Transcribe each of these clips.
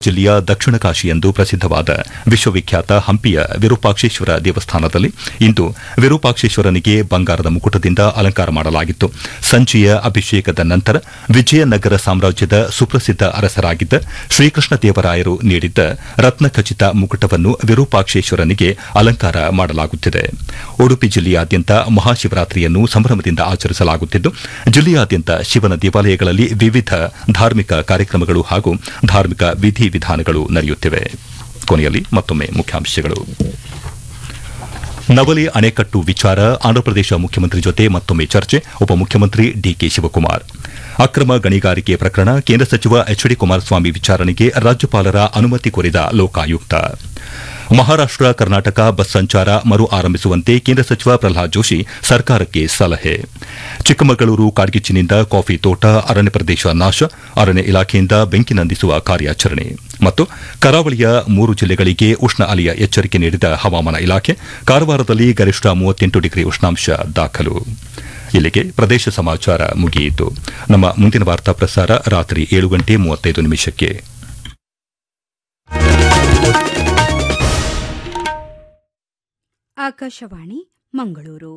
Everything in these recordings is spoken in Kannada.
ಜಿಲ್ಲೆಯ ದಕ್ಷಿಣ ಕಾಶಿ ಎಂದು ಪ್ರಸಿದ್ದವಾದ ವಿಶ್ವವಿಖ್ಯಾತ ಹಂಪಿಯ ವಿರೂಪಾಕ್ಷೇಶ್ವರ ದೇವಸ್ಥಾನದಲ್ಲಿ ಇಂದು ವಿರೂಪಾಕ್ಷೇಶ್ವರನಿಗೆ ಬಂಗಾರದ ಮುಕುಟದಿಂದ ಅಲಂಕಾರ ಮಾಡಲಾಗಿತ್ತು ಸಂಜೆಯ ಅಭಿಷೇಕದ ನಂತರ ವಿಜಯನಗರ ಸಾಮ್ರಾಜ್ಯದ ಸುಪ್ರಸಿದ್ದ ಅರಸರಾಗಿದ್ದ ಶ್ರೀಕೃಷ್ಣ ದೇವರಾಯರು ನೀಡಿದ್ದ ರತ್ನಖಚಿತ ಮುಕುಟವನ್ನು ವಿರೂಪಾಕ್ಷೇಶ್ವರನಿಗೆ ಅಲಂಕಾರ ಮಾಡಲಾಗುತ್ತಿದೆ ಉಡುಪಿ ಜಿಲ್ಲೆಯಾದ್ಯಂತ ಮಹಾಶಿವರಾತ್ರಿಯನ್ನು ಸಂಭ್ರಮದಿಂದ ಆಚರಿಸಲಾಗುತ್ತಿದ್ದು ಜಿಲ್ಲೆಯಾದ್ಯಂತ ಶಿವನ ದೇವಾಲಯಗಳಲ್ಲಿ ವಿವಿಧ ಧಾರ್ಮಿಕ ಕಾರ್ಯಕ್ರಮಗಳು ಹಾಗೂ ಧಾರ್ಮಿಕ ವಿಧಿ ವಿಧಾನಗಳು ನಡೆಯುತ್ತಿವೆ ಕೊನೆಯಲ್ಲಿ ಮತ್ತೊಮ್ಮೆ ಮುಖ್ಯಾಂಶಗಳು ನವಲಿ ಅಣೆಕಟ್ಟು ವಿಚಾರ ಆಂಧ್ರಪ್ರದೇಶ ಮುಖ್ಯಮಂತ್ರಿ ಜೊತೆ ಮತ್ತೊಮ್ಮೆ ಚರ್ಚೆ ಉಪಮುಖ್ಯಮಂತ್ರಿ ಡಿಕೆ ಶಿವಕುಮಾರ್ ಅಕ್ರಮ ಗಣಿಗಾರಿಕೆ ಪ್ರಕರಣ ಕೇಂದ್ರ ಸಚಿವ ಎಚ್ ಡಿ ಕುಮಾರಸ್ವಾಮಿ ವಿಚಾರಣೆಗೆ ರಾಜ್ಯಪಾಲರ ಅನುಮತಿ ಕೋರಿದ ಲೋಕಾಯುಕ್ತ ಮಹಾರಾಷ್ಟ ಕರ್ನಾಟಕ ಬಸ್ ಸಂಚಾರ ಮರು ಆರಂಭಿಸುವಂತೆ ಕೇಂದ್ರ ಸಚಿವ ಪ್ರಹ್ಲಾದ್ ಜೋಶಿ ಸರ್ಕಾರಕ್ಕೆ ಸಲಹೆ ಚಿಕ್ಕಮಗಳೂರು ಕಾಡ್ಗಿಚ್ಚಿನಿಂದ ಕಾಫಿ ತೋಟ ಅರಣ್ಯ ಪ್ರದೇಶ ನಾಶ ಅರಣ್ಯ ಇಲಾಖೆಯಿಂದ ಬೆಂಕಿ ನಂದಿಸುವ ಕಾರ್ಯಾಚರಣೆ ಮತ್ತು ಕರಾವಳಿಯ ಮೂರು ಜಿಲ್ಲೆಗಳಿಗೆ ಉಷ್ಣ ಅಲೆಯ ಎಚ್ಚರಿಕೆ ನೀಡಿದ ಹವಾಮಾನ ಇಲಾಖೆ ಕಾರವಾರದಲ್ಲಿ ಗರಿಷ್ಠ ಮೂವತ್ತೆಂಟು ಡಿಗ್ರಿ ಉಷ್ಣಾಂಶ ದಾಖಲು ಇಲ್ಲಿಗೆ ಪ್ರದೇಶ ಸಮಾಚಾರ ಮುಗಿಯಿತು ನಮ್ಮ ಮುಂದಿನ ವಾರ್ತಾ ಪ್ರಸಾರ ರಾತ್ರಿ ಏಳು ಗಂಟೆ ಮೂವತ್ತೈದು ನಿಮಿಷಕ್ಕೆ ಆಕಾಶವಾಣಿ ಮಂಗಳೂರು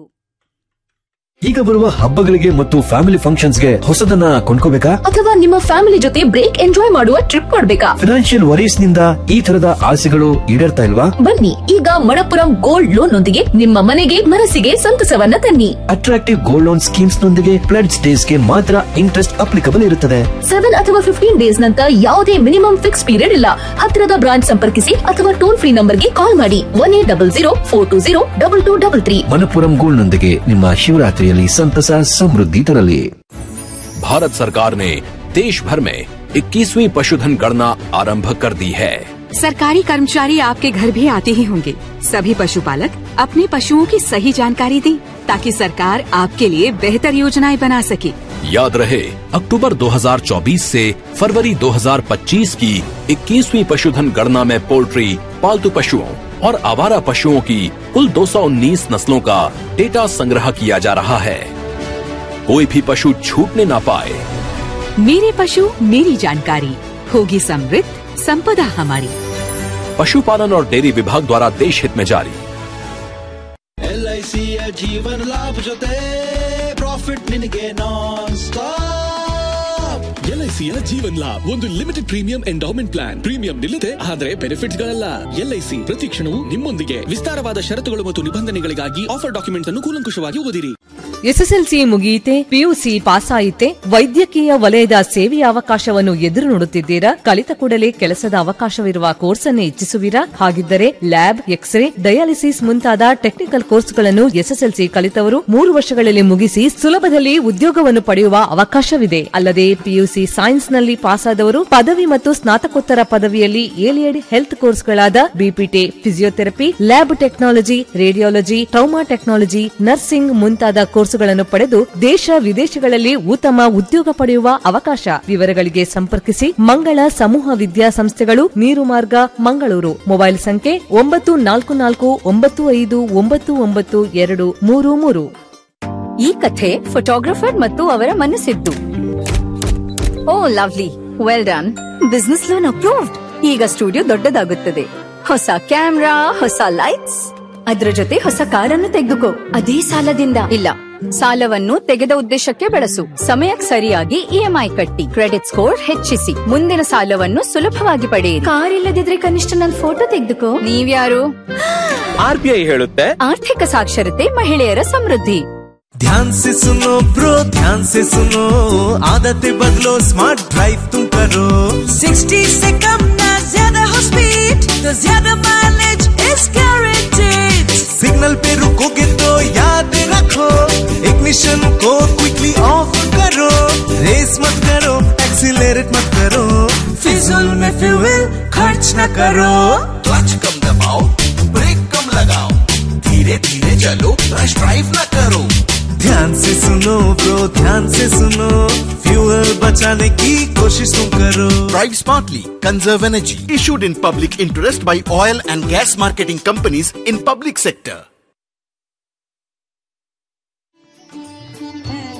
ಈಗ ಬರುವ ಹಬ್ಬಗಳಿಗೆ ಮತ್ತು ಫ್ಯಾಮಿಲಿ ಫಂಕ್ಷನ್ಸ್ಗೆ ಹೊಸದನ್ನ ಕೊಂಡ್ಕೋಬೇಕಾ ಅಥವಾ ನಿಮ್ಮ ಫ್ಯಾಮಿಲಿ ಜೊತೆ ಬ್ರೇಕ್ ಎಂಜಾಯ್ ಮಾಡುವ ಟ್ರಿಪ್ ಮಾಡ್ಬೇಕಾ ಫಿನಾನ್ಷಿಯಲ್ ವರೀಸ್ ನಿಂದ ಈ ತರದ ಆಸೆಗಳು ಈಡೇರ್ತಾ ಇಲ್ವಾ ಬನ್ನಿ ಈಗ ಮಣಪುರಂ ಗೋಲ್ಡ್ ಲೋನ್ ನೊಂದಿಗೆ ನಿಮ್ಮ ಮನೆಗೆ ಮನಸ್ಸಿಗೆ ಸಂತಸವನ್ನ ತನ್ನಿ ಅಟ್ರಾಕ್ಟಿವ್ ಗೋಲ್ಡ್ ಲೋನ್ ಸ್ಕೀಮ್ಸ್ ನೊಂದಿಗೆ ಪ್ಲಡ್ ಡೇಸ್ ಗೆ ಮಾತ್ರ ಇಂಟ್ರೆಸ್ಟ್ ಅಪ್ಲಿಕಬಲ್ ಇರುತ್ತದೆ ಸೆವೆನ್ ಅಥವಾ ಫಿಫ್ಟೀನ್ ಡೇಸ್ ನಂತ ಯಾವುದೇ ಮಿನಿಮಮ್ ಫಿಕ್ಸ್ ಪೀರಿಯಡ್ ಇಲ್ಲ ಹತ್ತಿರದ ಬ್ರಾಂಚ್ ಸಂಪರ್ಕಿಸಿ ಅಥವಾ ಟೋಲ್ ಫ್ರೀ ನಂಬರ್ಗೆ ಕಾಲ್ ಮಾಡಿ one eight double zero four two zero double two double three Manappuram gold ನೊಂದಿಗೆ ನಿಮ್ಮ ಶಿವರಾತ್ರಿಯಲ್ಲಿ ಸಂತಸ ಸಮೃದ್ಧಿ ತರಲಿ भारत सरकार ने देश भर में 21वीं पशुधन गणना आरंभ कर दी है सरकारी कर्मचारी आपके घर भी आते ही होंगे सभी पशुपालक अपने पशुओं की सही जानकारी दें ताकि सरकार आपके लिए बेहतर योजनाएं बना सके याद रहे अक्टूबर 2024 से फरवरी 2025 की 21वीं पशुधन गणना में पोल्ट्री पालतू पशुओं और आवारा पशुओं की कुल 219 नस्लों का डेटा संग्रह किया जा रहा है कोई भी पशु छूटने ना पाए मेरे पशु मेरी जानकारी होगी समृद्ध संपदा हमारी पशुपालन और डेयरी विभाग द्वारा देश हित में जारी ಎಲ್ಐಸಿಯ ಜೀವನ ಲಾಭ ಜೊತೆ ಪ್ರಾಫಿಟ್ ನಿನಗೆ ನಾನ್ ಸ್ಟಾಪ್ ಎಲ್ಐಸಿಯ ಜೀವನ್ ಲಾಭ್ ಒಂದು limited premium endowment plan premium ನಿಲ್ಲದೆ ಆದರೆ ಬೆನಿಫಿಟ್ಸ್ ಗಳಲ್ಲ ಎಲ್ಐಸಿ ಪ್ರತಿ ಕ್ಷಣವೂ ನಿಮ್ಮೊಂದಿಗೆ ವಿಸ್ತಾರವಾದ ಷರತ್ತುಗಳು ಮತ್ತು ನಿಬಂಧನೆಗಳಿಗಾಗಿ ಆಫರ್ ಡಾಕ್ಯುಮೆಂಟ್ಸ್ ಅನ್ನು ಕೂಲಂಕುಷವಾಗಿ ಓದಿರಿ ಎಸ್ಎಸ್ಎಲ್ಸಿ ಮುಗಿಯಿತೆ ಪಿಯುಸಿ ಪಾಸ್ ಆಯಿತೆ ವೈದ್ಯಕೀಯ ವಲಯದ ಸೇವೆಯ ಅವಕಾಶವನ್ನು ಎದುರು ನೋಡುತ್ತಿದ್ದೀರಾ ಕಲಿತ ಕೂಡಲೇ ಕೆಲಸದ ಅವಕಾಶವಿರುವ ಕೋರ್ಸ್ ಅನ್ನು ಇಚ್ಛಿಸುವಿರಾ ಹಾಗಿದ್ದರೆ ಲ್ಯಾಬ್ ಎಕ್ಸ್ರೇ ಡಯಾಲಿಸಿಸ್ ಮುಂತಾದ ಟೆಕ್ನಿಕಲ್ ಕೋರ್ಸ್ಗಳನ್ನು ಎಸ್ಎಸ್ಎಲ್ಸಿ ಕಲಿತವರು ಮೂರು ವರ್ಷಗಳಲ್ಲಿ ಮುಗಿಸಿ ಸುಲಭದಲ್ಲಿ ಉದ್ಯೋಗವನ್ನು ಪಡೆಯುವ ಅವಕಾಶವಿದೆ ಅಲ್ಲದೆ ಪಿಯುಸಿ ಸೈನ್ಸ್ನಲ್ಲಿ ಪಾಸಾದವರು ಪದವಿ ಮತ್ತು ಸ್ನಾತಕೋತ್ತರ ಪದವಿಯಲ್ಲಿ ಏಲಿಯಡ್ ಹೆಲ್ತ್ ಕೋರ್ಸ್ಗಳಾದ BPT physiotherapy lab technology radiology trauma technology nursing ಮುಂತಾದ ಕೋರ್ಸುಗಳನ್ನು ಪಡೆದು ದೇಶ ವಿದೇಶಗಳಲ್ಲಿ ಉತ್ತಮ ಉದ್ಯೋಗ ಪಡೆಯುವ ಅವಕಾಶ ವಿವರಗಳಿಗೆ ಸಂಪರ್ಕಿಸಿ ಮಂಗಳ ಸಮೂಹ ವಿದ್ಯಾಸಂಸ್ಥೆಗಳು ನೀರು ಮಾರ್ಗ ಮಂಗಳೂರು ಮೊಬೈಲ್ ಸಂಖ್ಯೆ ಒಂಬತ್ತು ನಾಲ್ಕು ನಾಲ್ಕು ಒಂಬತ್ತು ಐದು ಒಂಬತ್ತು ಒಂಬತ್ತು ಎರಡು ಮೂರು ಮೂರು ಈ ಕಥೆ ಫೋಟೋಗ್ರಫರ್ ಮತ್ತು ಅವರ ಮನಸ್ಸಿದ್ದು oh lovely well done business loan approved ಈಗ ಸ್ಟುಡಿಯೋ ದೊಡ್ಡದಾಗುತ್ತದೆ ಹೊಸ ಕ್ಯಾಮ್ರಾ ಹೊಸ ಲೈಟ್ಸ್ ಅದರ ಜೊತೆ ಹೊಸ ಕಾರನ್ನು ತೆಗೆದುಕೋ ಅದೇ ಸಾಲದಿಂದ ಇಲ್ಲ ಸಾಲವನ್ನು ತೆಗೆದ ಉದ್ದೇಶಕ್ಕೆ ಬಳಸು ಸಮಯಕ್ಕೆ ಸರಿಯಾಗಿ ಇಎಂಐ ಕಟ್ಟಿ ಕ್ರೆಡಿಟ್ ಸ್ಕೋರ್ ಹೆಚ್ಚಿಸಿ ಮುಂದಿನ ಸಾಲವನ್ನು ಸುಲಭವಾಗಿ ಪಡೆಯಿರಿ ಕಾರ್ ಇಲ್ಲದಿದ್ರೆ ಕನಿಷ್ಠ ನನ್ನ ಫೋಟೋ ತೆಗೆದುಕೋ ನೀವ್ಯಾರು ಆರ್ಬಿಐ ಹೇಳುತ್ತೆ ಆರ್ಥಿಕ ಸಾಕ್ಷರತೆ ಮಹಿಳೆಯರ ಸಮೃದ್ಧಿ ध्यान से सुनो ब्रो ध्यान से सुनो आदतें बदलो स्मार्ट ड्राइव तुम करो 60 से कम ना ज्यादा हो स्पीड तो ज्यादा माइलेज इज गारंटेड सिग्नल पे रुकोगे तो याद रखो इग्निशन को क्विकली ऑफ करो रेस मत करो एक्सीलरेट मत करो फिजूल में फ्यूल खर्च न करो क्लच कम दबाओ ब्रेक कम लगाओ धीरे धीरे चलो रश ड्राइव न करो ध्यान से सुनो ब्रो ध्यान से सुनो फ्यूल बचाने की कोशिश तुम करो Drive smartly. Conserve energy. Issued in public interest by oil and gas marketing companies in public sector.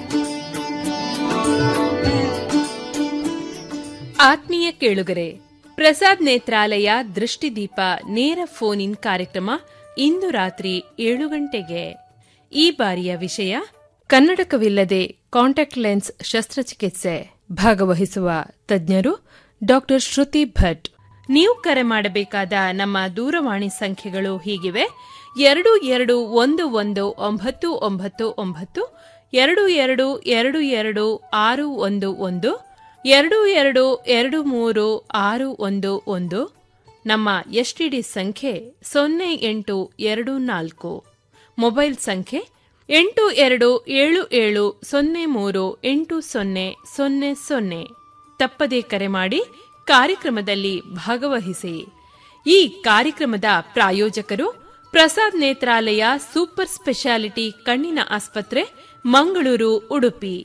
ಆತ್ಮೀಯ ಕೇಳುಗರೆ ಪ್ರಸಾದ್ ನೇತ್ರಾಲಯ ದೃಷ್ಟಿದೀಪ ನೇರ ಫೋನ್ ಇನ್ ಕಾರ್ಯಕ್ರಮ ಇಂದು ರಾತ್ರಿ ಏಳು ಗಂಟೆಗೆ ಈ ಬಾರಿಯ ವಿಷಯ ಕನ್ನಡಕವಿಲ್ಲದೆ ಕಾಂಟ್ಯಾಕ್ಟ್ ಲೆನ್ಸ್ ಶಸ್ತ್ರಚಿಕಿತ್ಸೆ ಭಾಗವಹಿಸುವ ತಜ್ಞರು ಡಾಕ್ಟರ್ ಶ್ರುತಿ ಭಟ್ ನೀವು ಕರೆ ಮಾಡಬೇಕಾದ ನಮ್ಮ ದೂರವಾಣಿ ಸಂಖ್ಯೆಗಳು ಹೀಗಿವೆ ಎರಡು ಎರಡು ಒಂದು ಒಂದು ಒಂಬತ್ತು ಒಂಬತ್ತು ಒಂಬತ್ತು ಎರಡು ಎರಡು ಎರಡು ಎರಡು ಆರು ಒಂದು ಒಂದು ಎರಡು ಎರಡು ಎರಡು ಮೂರು ಆರು ಒಂದು ಒಂದು ನಮ್ಮ ಎಸ್ಟಿಡಿ ಸಂಖ್ಯೆ ಸೊನ್ನೆ ಎಂಟು ಎರಡು ನಾಲ್ಕು ಮೊಬೈಲ್ ಸಂಖ್ಯೆ ಎಂಟು ಎರಡು ಏಳು ಏಳು ಸೊನ್ನೆ ಮೂರು ಎಂಟು ಸೊನ್ನೆ ಸೊನ್ನೆ ಸೊನ್ನೆ ತಪ್ಪದೇ ಕರೆ ಮಾಡಿ ಕಾರ್ಯಕ್ರಮದಲ್ಲಿ ಭಾಗವಹಿಸಿ ಈ ಕಾರ್ಯಕ್ರಮದ ಪ್ರಾಯೋಜಕರು ಪ್ರಸಾದ್ ನೇತ್ರಾಲಯ ಸೂಪರ್ ಸ್ಪೆಷಾಲಿಟಿ ಕಣ್ಣಿನ ಆಸ್ಪತ್ರೆ ಮಂಗಳೂರು ಉಡುಪಿ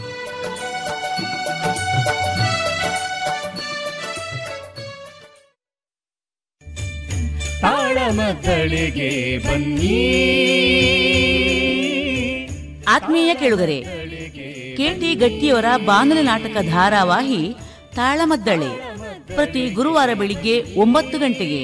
ತಾಳಮದ್ದಳೆಗೆ ಬನ್ನಿ ಆತ್ಮೀಯ ಕೇಳುಗರೆ ಕೆಟಿ ಗಟ್ಟಿಯವರ ಬಾನುಲಿ ನಾಟಕ ಧಾರಾವಾಹಿ ತಾಳಮದ್ದಳೆ ಪ್ರತಿ ಗುರುವಾರ ಬೆಳಿಗ್ಗೆ ಒಂಬತ್ತು ಗಂಟೆಗೆ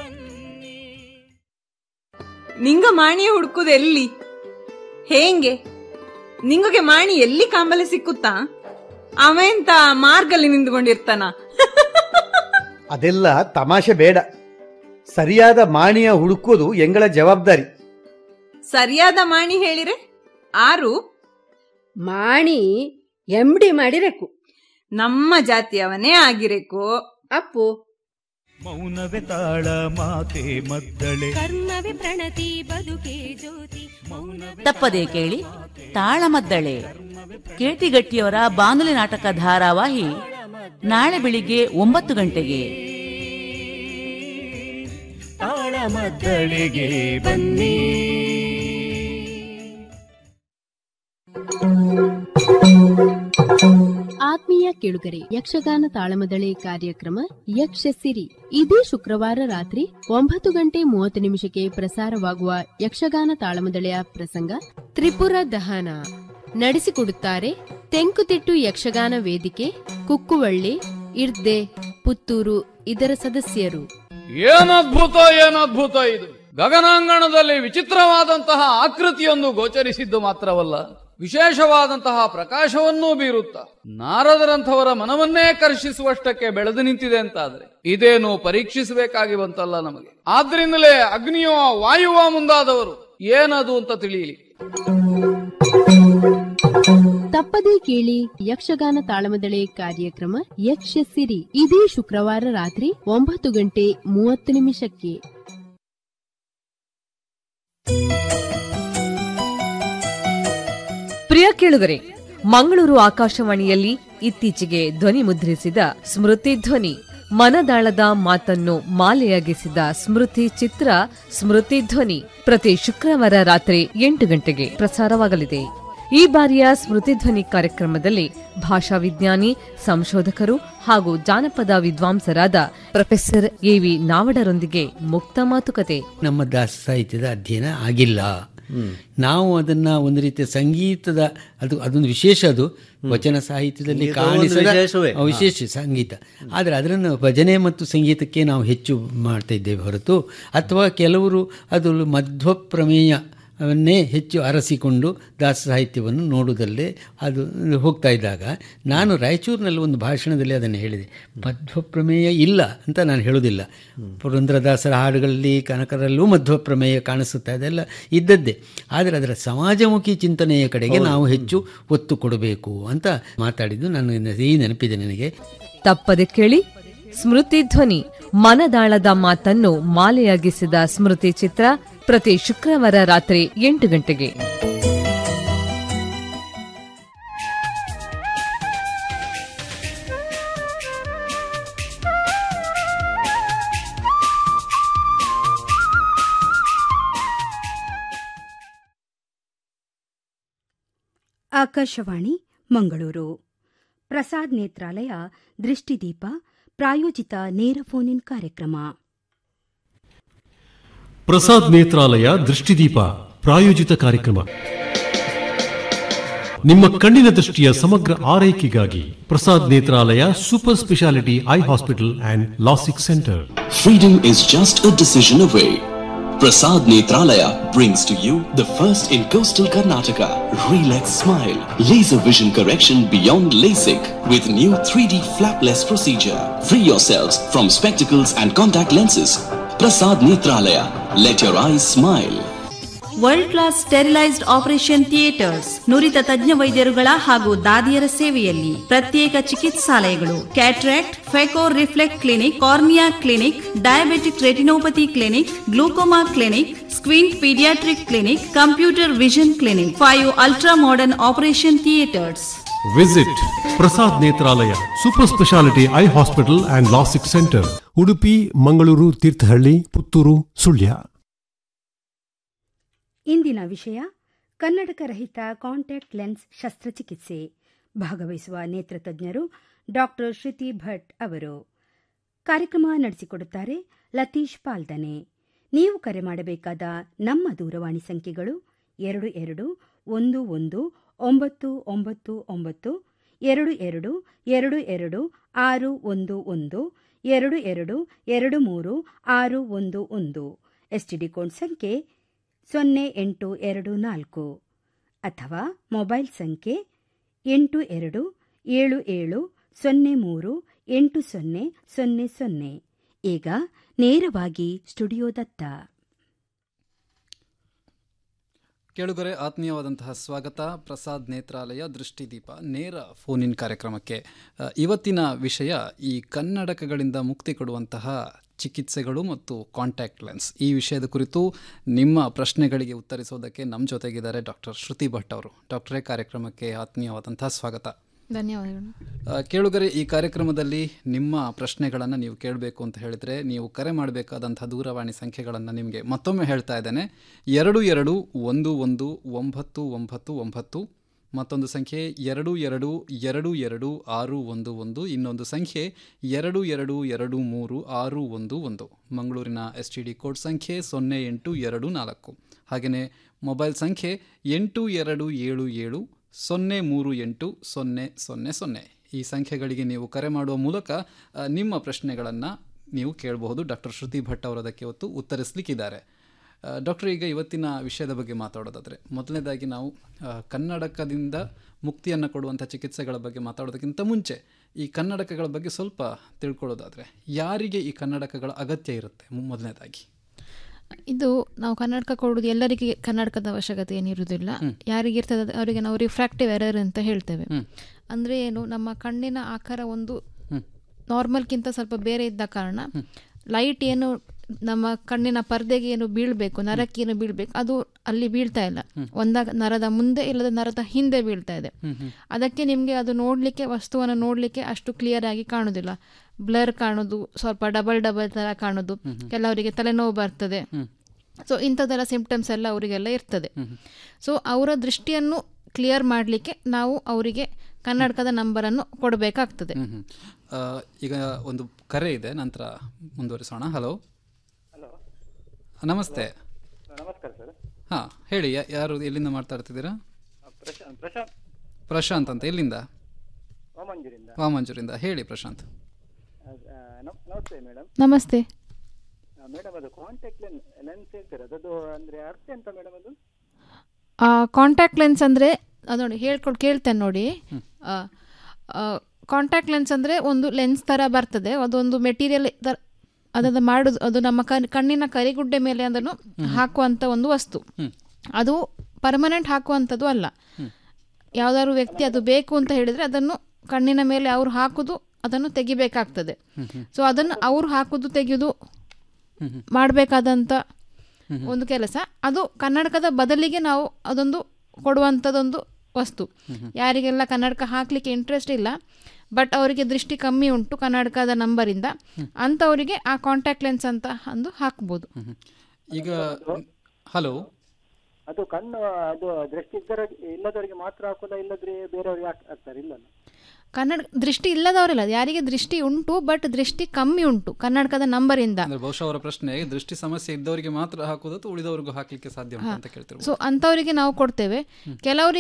ನಿಂಗ ಮಾಣಿ ಹುಡುಕುದು ಎಲ್ಲಿ ಹೇಂಗೆ ನಿಂಗೆ ಮಾಣಿ ಎಲ್ಲಿ ಕಾಂಬಲೆ ಸಿಕ್ಕುತ್ತಾ ಅವ ಎಂತ ಮಾರ್ಗಲ್ಲಿ ನಿಂತ್ಕೊಂಡಿರ್ತಾನ ಅದೆಲ್ಲ ತಮಾಷೆ ಬೇಡ ಸರಿಯಾದ ಮಾಣಿಯ ಹುಡುಕೋದು ಎಂಗಳ ಜವಾಬ್ದಾರಿ ಸರಿಯಾದ ಮಾಣಿ ಹೇಳಿರೆ ಆರು ಮಾಣಿ ಎಂಡಿ ಮಾಡಿರೆಕು ನಮ್ಮ ಜಾತಿಯವನೇ ಆಗಿರೆಕು ಅಪ್ಪು ಮೌನವೇ ತಾಳ ಮಾತೆ ಮದ್ದಳೆ ಕರ್ಮವೇ ಪ್ರಣತಿ ಬದುಕೆ ಜ್ಯೋತಿ ತಪ್ಪದೇ ಕೇಳಿ ತಾಳಮದ್ದಳೆ ಕೆಟಿ ಗಟ್ಟಿಯವರ ಬಾನುಲಿ ನಾಟಕ ಧಾರಾವಾಹಿ ನಾಳೆ ಬೆಳಿಗ್ಗೆ ಒಂಬತ್ತು ಗಂಟೆಗೆ ತಾಳಮದ್ದಳೆಗೆ ಬನ್ನಿ ಆತ್ಮೀಯ ಕೇಳುಗರೆ ಯಕ್ಷಗಾನ ತಾಳಮದಳೆ ಕಾರ್ಯಕ್ರಮ ಯಕ್ಷಸಿರಿ ಇದೇ ಶುಕ್ರವಾರ ರಾತ್ರಿ ಒಂಬತ್ತು ಗಂಟೆ ಮೂವತ್ತು ನಿಮಿಷಕ್ಕೆ ಪ್ರಸಾರವಾಗುವ ಯಕ್ಷಗಾನ ತಾಳಮದಳೆಯ ಪ್ರಸಂಗ ತ್ರಿಪುರ ದಹನ ನಡೆಸಿಕೊಡುತ್ತಾರೆ ತೆಂಕುತಿಟ್ಟು ಯಕ್ಷಗಾನ ವೇದಿಕೆ ಕುಕ್ಕುವಳ್ಳಿ ಇರ್ದೆ ಪುತ್ತೂರು ಇದರ ಸದಸ್ಯರು ಏನದ್ಭುತ ಏನದ್ಭುತ ಇದು ಗಗನಾಂಗಣದಲ್ಲಿ ವಿಚಿತ್ರವಾದಂತಹ ಆಕೃತಿಯೊಂದು ಗೋಚರಿಸಿದ್ದು ಮಾತ್ರವಲ್ಲ ವಿಶೇಷವಾದಂತಹ ಪ್ರಕಾಶವನ್ನೂ ಬೀರುತ್ತ ನಾರದರಂಥವರ ಮನವನ್ನೇ ಕರ್ಷಿಸುವಷ್ಟಕ್ಕೆ ಬೆಳೆದು ನಿಂತಿದೆ ಅಂತಾದ್ರೆ ಇದೇನು ಪರೀಕ್ಷಿಸಬೇಕಾಗಿ ಬಂತಲ್ಲ ನಮಗೆ ಆದ್ರಿಂದಲೇ ಅಗ್ನಿಯೋ ವಾಯುವ ಮುಂದಾದವರು ಏನದು ಅಂತ ತಿಳಿಯಲಿ ತಪ್ಪದೇ ಕೇಳಿ ಯಕ್ಷಗಾನ ತಾಳಮದಳೆ ಕಾರ್ಯಕ್ರಮ ಯಕ್ಷಸಿರಿ ಇದೇ ಶುಕ್ರವಾರ ರಾತ್ರಿ ಒಂಬತ್ತು ಗಂಟೆ ಮೂವತ್ತು ನಿಮಿಷಕ್ಕೆ ಪ್ರಿಯ ಕೇಳುಗರೆ ಮಂಗಳೂರು ಆಕಾಶವಾಣಿಯಲ್ಲಿ ಇತ್ತೀಚೆಗೆ ಧ್ವನಿ ಮುದ್ರಿಸಿದ ಸ್ಮೃತಿ ಧ್ವನಿ ಮನದಾಳದ ಮಾತನ್ನು ಮಾಲೆಯಾಗಿಸಿದ ಸ್ಮೃತಿ ಚಿತ್ರ ಸ್ಮೃತಿ ಧ್ವನಿ ಪ್ರತಿ ಶುಕ್ರವಾರ ರಾತ್ರಿ ಎಂಟು ಗಂಟೆಗೆ ಪ್ರಸಾರವಾಗಲಿದೆ ಈ ಬಾರಿಯ ಸ್ಮೃತಿ ಧ್ವನಿ ಕಾರ್ಯಕ್ರಮದಲ್ಲಿ ಭಾಷಾ ವಿಜ್ಞಾನಿ ಸಂಶೋಧಕರು ಹಾಗೂ ಜಾನಪದ ವಿದ್ವಾಂಸರಾದ ಪ್ರೊಫೆಸರ್ ಎವಿ ನಾವಡರೊಂದಿಗೆ ಮುಕ್ತ ಮಾತುಕತೆ ನಮ್ಮ ದಾಸ ಸಾಹಿತ್ಯದ ಅಧ್ಯಯನ ಆಗಿಲ್ಲ ನಾವು ಅದನ್ನ ಒಂದು ರೀತಿಯ ಸಂಗೀತದ ಅದು ಅದೊಂದು ವಿಶೇಷ ಅದು ವಚನ ಸಾಹಿತ್ಯದಲ್ಲಿ ಸಂಗೀತ ಒಂದು ಕಾಣಿಸದ ವಿಶೇಷವೇ. ಆ, ವಿಶೇಷ ಸಂಗೀತ ಆದರೆ ಅದನ್ನು ಭಜನೆ ಮತ್ತು ಸಂಗೀತಕ್ಕೆ ನಾವು ಹೆಚ್ಚು ಮಾಡ್ತಾ ಇದ್ದೇವೆ ಹೊರತು ಅಥವಾ ಕೆಲವರು ಅದು ಮಧ್ವಪ್ರಮೇಯ ಅವನ್ನೇ ಹೆಚ್ಚು ಅರಸಿಕೊಂಡು ದಾಸ ಸಾಹಿತ್ಯವನ್ನು ನೋಡುವುದಲ್ಲೇ ಅದು ಹೋಗ್ತಾ ಇದ್ದಾಗ ನಾನು ರಾಯಚೂರಿನಲ್ಲಿ ಒಂದು ಭಾಷಣದಲ್ಲಿ ಅದನ್ನು ಹೇಳಿದೆ ಮಧ್ವಪ್ರಮೇಯ ಇಲ್ಲ ಅಂತ ನಾನು ಹೇಳೋದಿಲ್ಲ ಪುರಂದ್ರದಾಸರ ಹಾಡುಗಳಲ್ಲಿ ಕನಕರಲ್ಲೂ ಮಧ್ವಪ್ರಮೇಯ ಕಾಣಿಸುತ್ತೆ ಅದೆಲ್ಲ ಇದ್ದದ್ದೇ ಆದರೆ ಅದರ ಸಮಾಜಮುಖಿ ಚಿಂತನೆಯ ಕಡೆಗೆ ನಾವು ಹೆಚ್ಚು ಒತ್ತು ಕೊಡಬೇಕು ಅಂತ ಮಾತಾಡಿದ್ದು ನಾನು ಈ ನೆನಪಿದೆ ನನಗೆ ತಪ್ಪದೆ ಕೇಳಿ ಸ್ಮೃತಿ ಧ್ವನಿ ಮನದಾಳದ ಮಾತನ್ನು ಮಾಲೆಯಾಗಿಸಿದ ಸ್ಮೃತಿ ಚಿತ್ರ ಪ್ರತಿ ಶುಕ್ರವಾರ ರಾತ್ರಿ ಎಂಟು ಗಂಟೆಗೆ ಆಕಾಶವಾಣಿ ಮಂಗಳೂರು ಪ್ರಸಾದ್ ನೇತ್ರಾಲಯ ದೃಷ್ಟಿದೀಪ ಪ್ರಾಯೋಜಿತ ನೇರ ಫೋನ್ ಇನ್ ಕಾರ್ಯಕ್ರಮ ಪ್ರಸಾದ್ ನೇತ್ರಾಲಯ ದೃಷ್ಟಿದೀಪ ಪ್ರಾಯೋಜಿತ ಕಾರ್ಯಕ್ರಮ ನಿಮ್ಮ ಕಣ್ಣಿನ ದೃಷ್ಟಿಯ ಸಮಗ್ರ ಆರೈಕೆಗಾಗಿ Prasad Netralaya super speciality eye hospital and LASIK centre Freedom is just a decision away. Prasad Netralaya brings to you the first in coastal Karnataka Relax Smile Laser Vision Correction Beyond LASIK with new 3D flapless procedure. Free yourselves from spectacles and contact lenses. Prasad Netralaya. Let your eyes smile. World class sterilised operation theatres ನುರಿತ ತಜ್ಞ ವೈದ್ಯರುಗಳ ಹಾಗೂ ದಾದಿಯರ ಸೇವೆಯಲ್ಲಿ ಪ್ರತ್ಯೇಕ ಚಿಕಿತ್ಸಾಲಯಗಳು cataract phaco reflect clinic cornea clinic diabetic retinopathy clinic glaucoma clinic squint paediatric clinic computer vision clinic five ultra modern operation theatres visit Prasad Netralaya super speciality eye hospital and LASIK centre Udupi Mangaluru Thirthahalli Puttur Sullia ಇಂದಿನ ವಿಷಯ ಕನ್ನಡಕ ರಹಿತ ಕಾಂಟ್ಯಾಕ್ಟ್ ಲೆನ್ಸ್ ಶಸ್ತ್ರಚಿಕಿತ್ಸೆ ಭಾಗವಹಿಸುವ ನೇತ್ರತಜ್ಞರು ಡಾಕ್ಟರ್ ಶ್ರುತಿ ಭಟ್ ಅವರು ಕಾರ್ಯಕ್ರಮ ನಡೆಸಿಕೊಡುತ್ತಾರೆ ಲತೀಶ್ ಪಾಲ್ದನೆ ನೀವು ಕರೆ ಮಾಡಬೇಕಾದ ನಮ್ಮ ದೂರವಾಣಿ ಸಂಖ್ಯೆಗಳು ಎರಡು ಎರಡು ಒಂದು ಒಂದು ಒಂಬತ್ತು ಒಂಬತ್ತು ಒಂಬತ್ತು ಎರಡು ಎರಡು ಎರಡು ಎರಡು ಆರು ಒಂದು ಒಂದು ಎರಡು ಎರಡು ಎರಡು ಮೂರು ಆರು ಒಂದು ಒಂದು ಎಸ್ಟಿಡಿ ಕೋಡ್ ಸಂಖ್ಯೆ ಸೊನ್ನೆ ಎಂಟು ಎರಡು ನಾಲ್ಕು ಅಥವಾ ಮೊಬೈಲ್ ಸಂಖ್ಯೆ ಎಂಟು ಎರಡು ಏಳು ಏಳು ಸೊನ್ನೆ ಮೂರು ಎಂಟು ಸೊನ್ನೆ ಸೊನ್ನೆ ಸೊನ್ನೆ ಈಗ ನೇರವಾಗಿ ಸ್ಟುಡಿಯೋದತ್ತ ಕೇಳುಗರೆ ಆತ್ಮೀಯವಾದಂತಹ ಸ್ವಾಗತ ಪ್ರಸಾದ್ ನೇತ್ರಾಲಯ ದೃಷ್ಟಿದೀಪ ನೇರ ಫೋನ್ ಇನ್ ಕಾರ್ಯಕ್ರಮಕ್ಕೆ ಅ, ಇವತ್ತಿನ ವಿಷಯ ಈ ಕನ್ನಡಕಗಳಿಂದ ಮುಕ್ತಿ ಕೊಡುವಂತಹ ಚಿಕಿತ್ಸೆಗಳು ಮತ್ತು ಕಾಂಟ್ಯಾಕ್ಟ್ ಲೆನ್ಸ್ ಈ ವಿಷಯದ ಕುರಿತು ನಿಮ್ಮ ಪ್ರಶ್ನೆಗಳಿಗೆ ಉತ್ತರಿಸೋದಕ್ಕೆ ನಮ್ಮ ಜೊತೆಗಿದ್ದಾರೆ ಡಾಕ್ಟರ್ ಶ್ರುತಿ ಭಟ್ ಅವರು ಡಾಕ್ಟರೇ ಕಾರ್ಯಕ್ರಮಕ್ಕೆ ಆತ್ಮೀಯವಾದಂತಹ ಸ್ವಾಗತ ಧನ್ಯವಾದಗಳು ಆ, ಕೇಳುಗರೆ ಈ ಕಾರ್ಯಕ್ರಮದಲ್ಲಿ ನಿಮ್ಮ ಪ್ರಶ್ನೆಗಳನ್ನು ನೀವು ಕೇಳಬೇಕು ಅಂತ ಹೇಳಿದರೆ ನೀವು ಕರೆ ಮಾಡಬೇಕಾದಂಥ ದೂರವಾಣಿ ಸಂಖ್ಯೆಗಳನ್ನು ನಿಮಗೆ ಮತ್ತೊಮ್ಮೆ ಹೇಳ್ತಾ ಇದ್ದೇನೆ ಎರಡು ಎರಡು ಒಂದು ಒಂದು ಒಂಬತ್ತು ಒಂಬತ್ತು ಒಂಬತ್ತು ಮತ್ತೊಂದು ಸಂಖ್ಯೆ ಎರಡು ಎರಡು ಎರಡು ಎರಡು ಆರು ಒಂದು ಒಂದು ಇನ್ನೊಂದು ಸಂಖ್ಯೆ ಎರಡು ಎರಡು ಎರಡು ಮೂರು ಆರು ಒಂದು ಒಂದು ಮಂಗಳೂರಿನ ಎಸ್ ಟಿ ಡಿ ಕೋಡ್ ಸಂಖ್ಯೆ ಸೊನ್ನೆ ಎಂಟು ಎರಡು ನಾಲ್ಕು ಹಾಗೆಯೇ ಮೊಬೈಲ್ ಸಂಖ್ಯೆ ಎಂಟು ಎರಡು ಏಳು ಏಳು ಸೊನ್ನೆ ಮೂರು ಎಂಟು ಸೊನ್ನೆ ಸೊನ್ನೆ ಸೊನ್ನೆ ಈ ಸಂಖ್ಯೆಗಳಿಗೆ ನೀವು ಕರೆ ಮಾಡುವ ಮೂಲಕ ಆ, ನಿಮ್ಮ ಪ್ರಶ್ನೆಗಳನ್ನು ನೀವು ಕೇಳಬಹುದು ಡಾಕ್ಟರ್ ಶ್ರುತಿ ಭಟ್ ಅವರು ಅದಕ್ಕೆ ಇವತ್ತು ಉತ್ತರಿಸಲಿಕ್ಕಿದ್ದಾರೆ ಆ, ಡಾಕ್ಟರ್ ಈಗ ಇವತ್ತಿನ ವಿಷಯದ ಬಗ್ಗೆ ಮಾತಾಡೋದಾದರೆ ಮೊದಲನೇದಾಗಿ ನಾವು ಆ, ಕನ್ನಡಕದಿಂದ ಮುಕ್ತಿಯನ್ನು ಕೊಡುವಂಥ ಚಿಕಿತ್ಸೆಗಳ ಬಗ್ಗೆ ಮಾತಾಡೋದಕ್ಕಿಂತ ಮುಂಚೆ ಈ ಕನ್ನಡಕಗಳ ಬಗ್ಗೆ ಸ್ವಲ್ಪ ತಿಳ್ಕೊಳ್ಳೋದಾದರೆ ಯಾರಿಗೆ ಈ ಕನ್ನಡಕಗಳ ಅಗತ್ಯ ಇರುತ್ತೆ ಮು- ಮೊದಲನೇದಾಗಿ ಇದು ನಾವು ಕನ್ನಡಕ ಕೊಡುವುದು ಎಲ್ಲರಿಗೆ ಕನ್ನಡಕದ ಅವಶ್ಯಕತೆ ಏನಿರುವುದಿಲ್ಲ ಯಾರಿಗೆ ಇರ್ತದೆ ಅವರಿಗೆ ನಾವು ರಿಫ್ರಾಕ್ಟಿವ್ ಎರರ್ ಅಂತ ಹೇಳ್ತೇವೆ ಅಂದ್ರೆ ಏನು ನಮ್ಮ ಕಣ್ಣಿನ ಆಕಾರ ಒಂದು ನಾರ್ಮಲ್ಗಿಂತ ಸ್ವಲ್ಪ ಬೇರೆ ಇದ್ದ ಕಾರಣ ಲೈಟ್ ಏನು ನಮ್ಮ ಕಣ್ಣಿನ ಪರ್ದೆಗೆ ಏನು ಬೀಳಬೇಕು ನರಕ್ಕೆ ಏನು ಬೀಳಬೇಕು ಅದು ಅಲ್ಲಿ ಬೀಳ್ತಾ ಇಲ್ಲ ಒಂದ ನರದ ಮುಂದೆ ಇಲ್ಲದ ನರದ ಹಿಂದೆ ಬೀಳ್ತಾ ಇದೆ ಅದಕ್ಕೆ ನಿಮಗೆ ಅದು ನೋಡಲಿಕ್ಕೆ ವಸ್ತುವನ್ನು ನೋಡಲಿಕ್ಕೆ ಅಷ್ಟು ಕ್ಲಿಯರ್ ಆಗಿ ಕಾಣುದಿಲ್ಲ ಬ್ಲರ್ ಕಾಣೋದು ಸ್ವಲ್ಪ ಡಬಲ್ ಡಬಲ್ ತರ ಕಾಣೋದು ಕೆಲವರಿಗೆ ತಲೆನೋವು ಬರ್ತದೆ ಸೊ ಇಂಥದ್ದೆಲ್ಲ ಸಿಂಪ್ಟಮ್ಸ್ ಎಲ್ಲ ಅವರಿಗೆಲ್ಲ ಇರ್ತದೆ ಸೊ ಅವರ ದೃಷ್ಟಿಯನ್ನು ಕ್ಲಿಯರ್ ಮಾಡಲಿಕ್ಕೆ ನಾವು ಅವರಿಗೆ ಕನ್ನಡಕದ ನಂಬರನ್ನು ಕೊಡಬೇಕಾಗ್ತದೆ ಹ್ಮ್, ಹ್ಮ್. ಆ, ಈಗ ಒಂದು ಕರೆ ಇದೆ ನಂತರ ಮುಂದುವರಿಸೋಣ ಹಲೋ ನಮಸ್ತೆ ನಮಸ್ಕಾರ ಸರ್ ಹಾಂ ಹೇಳಿ ಯಾ- ಯಾರು ಎಲ್ಲಿಂದ ಮಾತಾಡ್ತಿದ್ದೀರಾ ಪ್ರಶಾಂತ್ ಪ್ರಶಾಂತ್ ಪ್ರಶಾಂತ್ ಅಂತ ಎಲ್ಲಿಂದ ವಾಮಂಜೂರಿಂದ ವಾಮಂಜೂರಿಂದ ಹೇಳಿ ಪ್ರಶಾಂತ್ ಆ, ನಮ್- ನಮಸ್ತೆ ಮೇಡಮ್ ನಮಸ್ತೆ ಮೇಡಮ್ ಅದು ಕಾಂಟ್ಯಾಕ್ಟ್ ಲೆನ್ಸ್ ಲೆನ್ಸ್ ಹೇಳ್ತಾರೆ ಅದದು ಅಂದ್ರೆ ಅರ್ಥ ಎಂತ ಮೇಡಮ್ ಅದು ಕಾಂಟ್ಯಾಕ್ಟ್ ಲೆನ್ಸ್ ಅಂದರೆ ಅದು ನೋಡಿ ಹೇಳ್ಕೊಂಡು ಕೇಳ್ತೇನೆ ನೋಡಿ ಕಾಂಟ್ಯಾಕ್ಟ್ ಲೆನ್ಸ್ ಅಂದರೆ ಒಂದು ಲೆನ್ಸ್ ಥರ ಬರ್ತದೆ ಅದೊಂದು ಮೆಟೀರಿಯಲ್ ಥರ ಅದನ್ನು ಮಾಡೋದು ಅದು ನಮ್ಮ ಕಣ್- ಕಣ್ಣಿನ ಕರಿಗುಡ್ಡೆ ಮೇಲೆ ಅದನ್ನು ಹಾಕುವಂಥ ಒಂದು ವಸ್ತು ಅದು ಪರ್ಮನೆಂಟ್ ಹಾಕುವಂಥದ್ದು ಅಲ್ಲ ಯಾವ್ದಾದ್ರು ವ್ಯಕ್ತಿ ಅದು ಬೇಕು ಅಂತ ಹೇಳಿದರೆ ಅದನ್ನು ಕಣ್ಣಿನ ಮೇಲೆ ಅವ್ರು ಹಾಕುದು ಅದನ್ನು ತೆಗಿಬೇಕಾಗ್ತದೆ ಸೊ ಅದನ್ನು ಅವ್ರು ಹಾಕುದು ತೆಗೆಯುವುದು ಮಾಡಬೇಕಾದಂಥ ಒಂದು ಕೆಲಸ ಅದು ಕನ್ನಡಕದ ಬದಲಿಗೆ ನಾವು ಅದೊಂದು ಕೊಡುವಂಥದ್ದೊಂದು ವಸ್ತು ಯಾರಿಗೆಲ್ಲ ಕನ್ನಡಕ ಹಾಕಲಿಕ್ಕೆ ಇಂಟ್ರೆಸ್ಟ್ ಇಲ್ಲ ಬಟ್ ಅವರಿಗೆ ದೃಷ್ಟಿ ಕಮ್ಮಿ ಉಂಟು ಕನ್ನಡಕದ ನಂಬರಿಂದ ಅಂಥವರಿಗೆ ಆ ಕಾಂಟ್ಯಾಕ್ಟ್ ಲೆನ್ಸ್ ಅಂತ ಒಂದು ಹಾಕ್ಬೋದು ಈಗ ಹಲೋ ಅದು ಕಣ್ಣು ಅದು ದೃಷ್ಟಿ ಇದ್ದರ ಇಲ್ಲದವರಿಗೆ ಮಾತ್ರ ಹಾಕೋದಾ ಇಲ್ಲದ್ರೆ ಬೇರೆಯವ್ರಿಗೆ ಹಾಕ್- ಹಾಕ್ತಾರೆ ಇಲ್ಲ ಕನ್ನಡ ದೃಷ್ಟಿ ಇಲ್ಲದವರಿಲ್ಲ ಯಾರಿಗೆ ದೃಷ್ಟಿ ಉಂಟು ಬಟ್ ದೃಷ್ಟಿ ಕಮ್ಮಿ ಉಂಟು ಕನ್ನಡಕದ ನಂಬರಿಂದ ಅಂದ್ರೆ ಬಹುಶಃ ಅವರ ಪ್ರಶ್ನೆ ದೃಷ್ಟಿ ಸಮಸ್ಯೆ ಇದ್ದವರಿಗೆ ಮಾತ್ರ ಹಾಕೋದು ಅಥವಾ ಉಳಿದವರಿಗೂ ಹಾಕ್ಲಿಕ್ಕೆ ಸಾಧ್ಯ ಉಂಟು ಅಂತ ಕೇಳ್ತಿರ್ಬೋದು ಸೊ ಅಂಥವರಿಗೆ ನಾವು ಕೊಡ್ತೇವೆ ಕೆಲವರಿಗೆ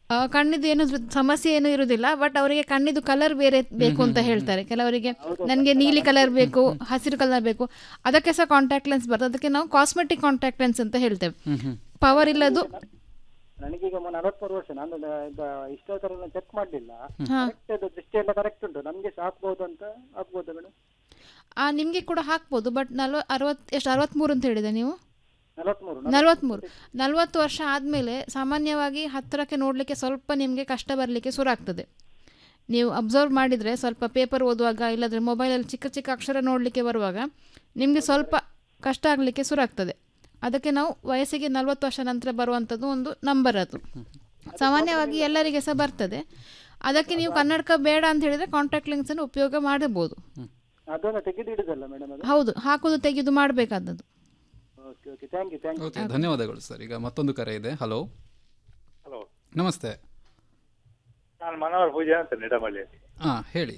ಆ, ಕಣ್ಣಿದು ಏನು ದ್ರ- ಸಮಸ್ಯೆ ಏನು ಇರುವುದಿಲ್ಲ ಬಟ್ ಅವರಿಗೆ ಕಣ್ಣಿದು ಕಲರ್ ಬೇರೆ ಬೇಕು ಅಂತ ಹೇಳ್ತಾರೆ ಕೆಲವರಿಗೆ ನನಗೆ ನೀಲಿ ಕಲರ್ ಬೇಕು ಹಸಿರು ಕಲರ್ ಬೇಕು ಅದಕ್ಕೆ ಸಹ ಕಾಂಟ್ಯಾಕ್ಟ್ ಲೆನ್ಸ್ ಬರ್ತದೆ ಅದಕ್ಕೆ ನಾವು ಕಾಸ್ಮೆಟಿಕ್ ಕಾಂಟ್ಯಾಕ್ಟ್ ಲೆನ್ಸ್ ಅಂತ ಹೇಳ್ತೇವೆ ಪವರ್ ಇಲ್ಲದು ನನಗೀಗ ನಲವತ್ಮೂರು ವರ್ಷ ನಾನು ನ- ಈಗ ಇಷ್ಟೋ ತರ ಚೆಕ್ ಮಾಡ್ಲಿಲ್ಲ ಹಾ. ಕರೆಕ್ಟ್ ದೃಷ್ಟಿ ಎಲ್ಲ ಕರೆಕ್ಟ್ ಉಂಟು ನಮ್ಗೆ ಸಹ ಹಾಕ್ಬೋದು ಅಂತ ಆಗ್ಬೋದು ಮೇಡಮ್ ಆ ನಿಮಗೆ ಕೂಡ ಹಾಕ್ಬೋದು ಬಟ್ ನಲ್ವ ಅರವತ್ತು ಎಷ್ಟು ಅರವತ್ತ್ಮೂರು ಅಂತ ಹೇಳಿದೆ ನೀವು ನಲವತ್ಮೂರು ನಲವತ್ತ್ಮೂರು ನಲವತ್ತು ವರ್ಷ ಆದಮೇಲೆ ಸಾಮಾನ್ಯವಾಗಿ ಹತ್ತಿರಕ್ಕೆ ನೋಡಲಿಕ್ಕೆ ಸ್ವಲ್ಪ ನಿಮಗೆ ಕಷ್ಟ ಬರಲಿಕ್ಕೆ ಶುರು ಆಗ್ತದೆ ನೀವು ಅಬ್ಸರ್ವ್ ಮಾಡಿದರೆ ಸ್ವಲ್ಪ ಪೇಪರ್ ಓದುವಾಗ ಇಲ್ಲಾಂದರೆ ಮೊಬೈಲಲ್ಲಿ ಚಿಕ್ಕ ಚಿಕ್ಕ ಅಕ್ಷರ ನೋಡಲಿಕ್ಕೆ ಬರುವಾಗ ನಿಮಗೆ ಸ್ವಲ್ಪ ಕಷ್ಟ ಆಗಲಿಕ್ಕೆ ಶುರು ಆಗ್ತದೆ ಅದಕ್ಕೆ ನಾವು ವಯಸ್ಸಿಗೆ ನಲವತ್ತು ವರ್ಷ ನಂತರ ಬರುವಂಥದ್ದು ಒಂದು ನಂಬರ್ ಅದು ಸಾಮಾನ್ಯವಾಗಿ ಎಲ್ಲರಿಗೆ ಸಹ ಬರ್ತದೆ ಅದಕ್ಕೆ ನೀವು ಕನ್ನಡಕ ಬೇಡ ಅಂತ ಹೇಳಿದರೆ ಕಾಂಟ್ಯಾಕ್ಟ್ ಲೆನ್ಸನ್ನು ಉಪಯೋಗ ಮಾಡಬಹುದು ಅದನ್ನ ತೆಗೆದಿಡುದಲ್ಲ ಮೇಡಮ್ ಅದು ಹೌದು ಹಾಕೋದು ತೆಗೆದು ಮಾಡಬೇಕಾದದ್ದು okay okay thank you thank you okay ಧನ್ಯವಾದಗಳು ಸರ್ ಈಗ ಮತ್ತೊಂದು ಕರೆ ಇದೆ ಹಲೋ ಹಲೋ ನಮಸ್ತೆ ನಾನು ಮನೋಹರ್ ಪೂಜೆ ಅಂತ ನಿಡಮಳ್ಳಿಯಲ್ಲಿ ಹಾ ಹೇಳಿ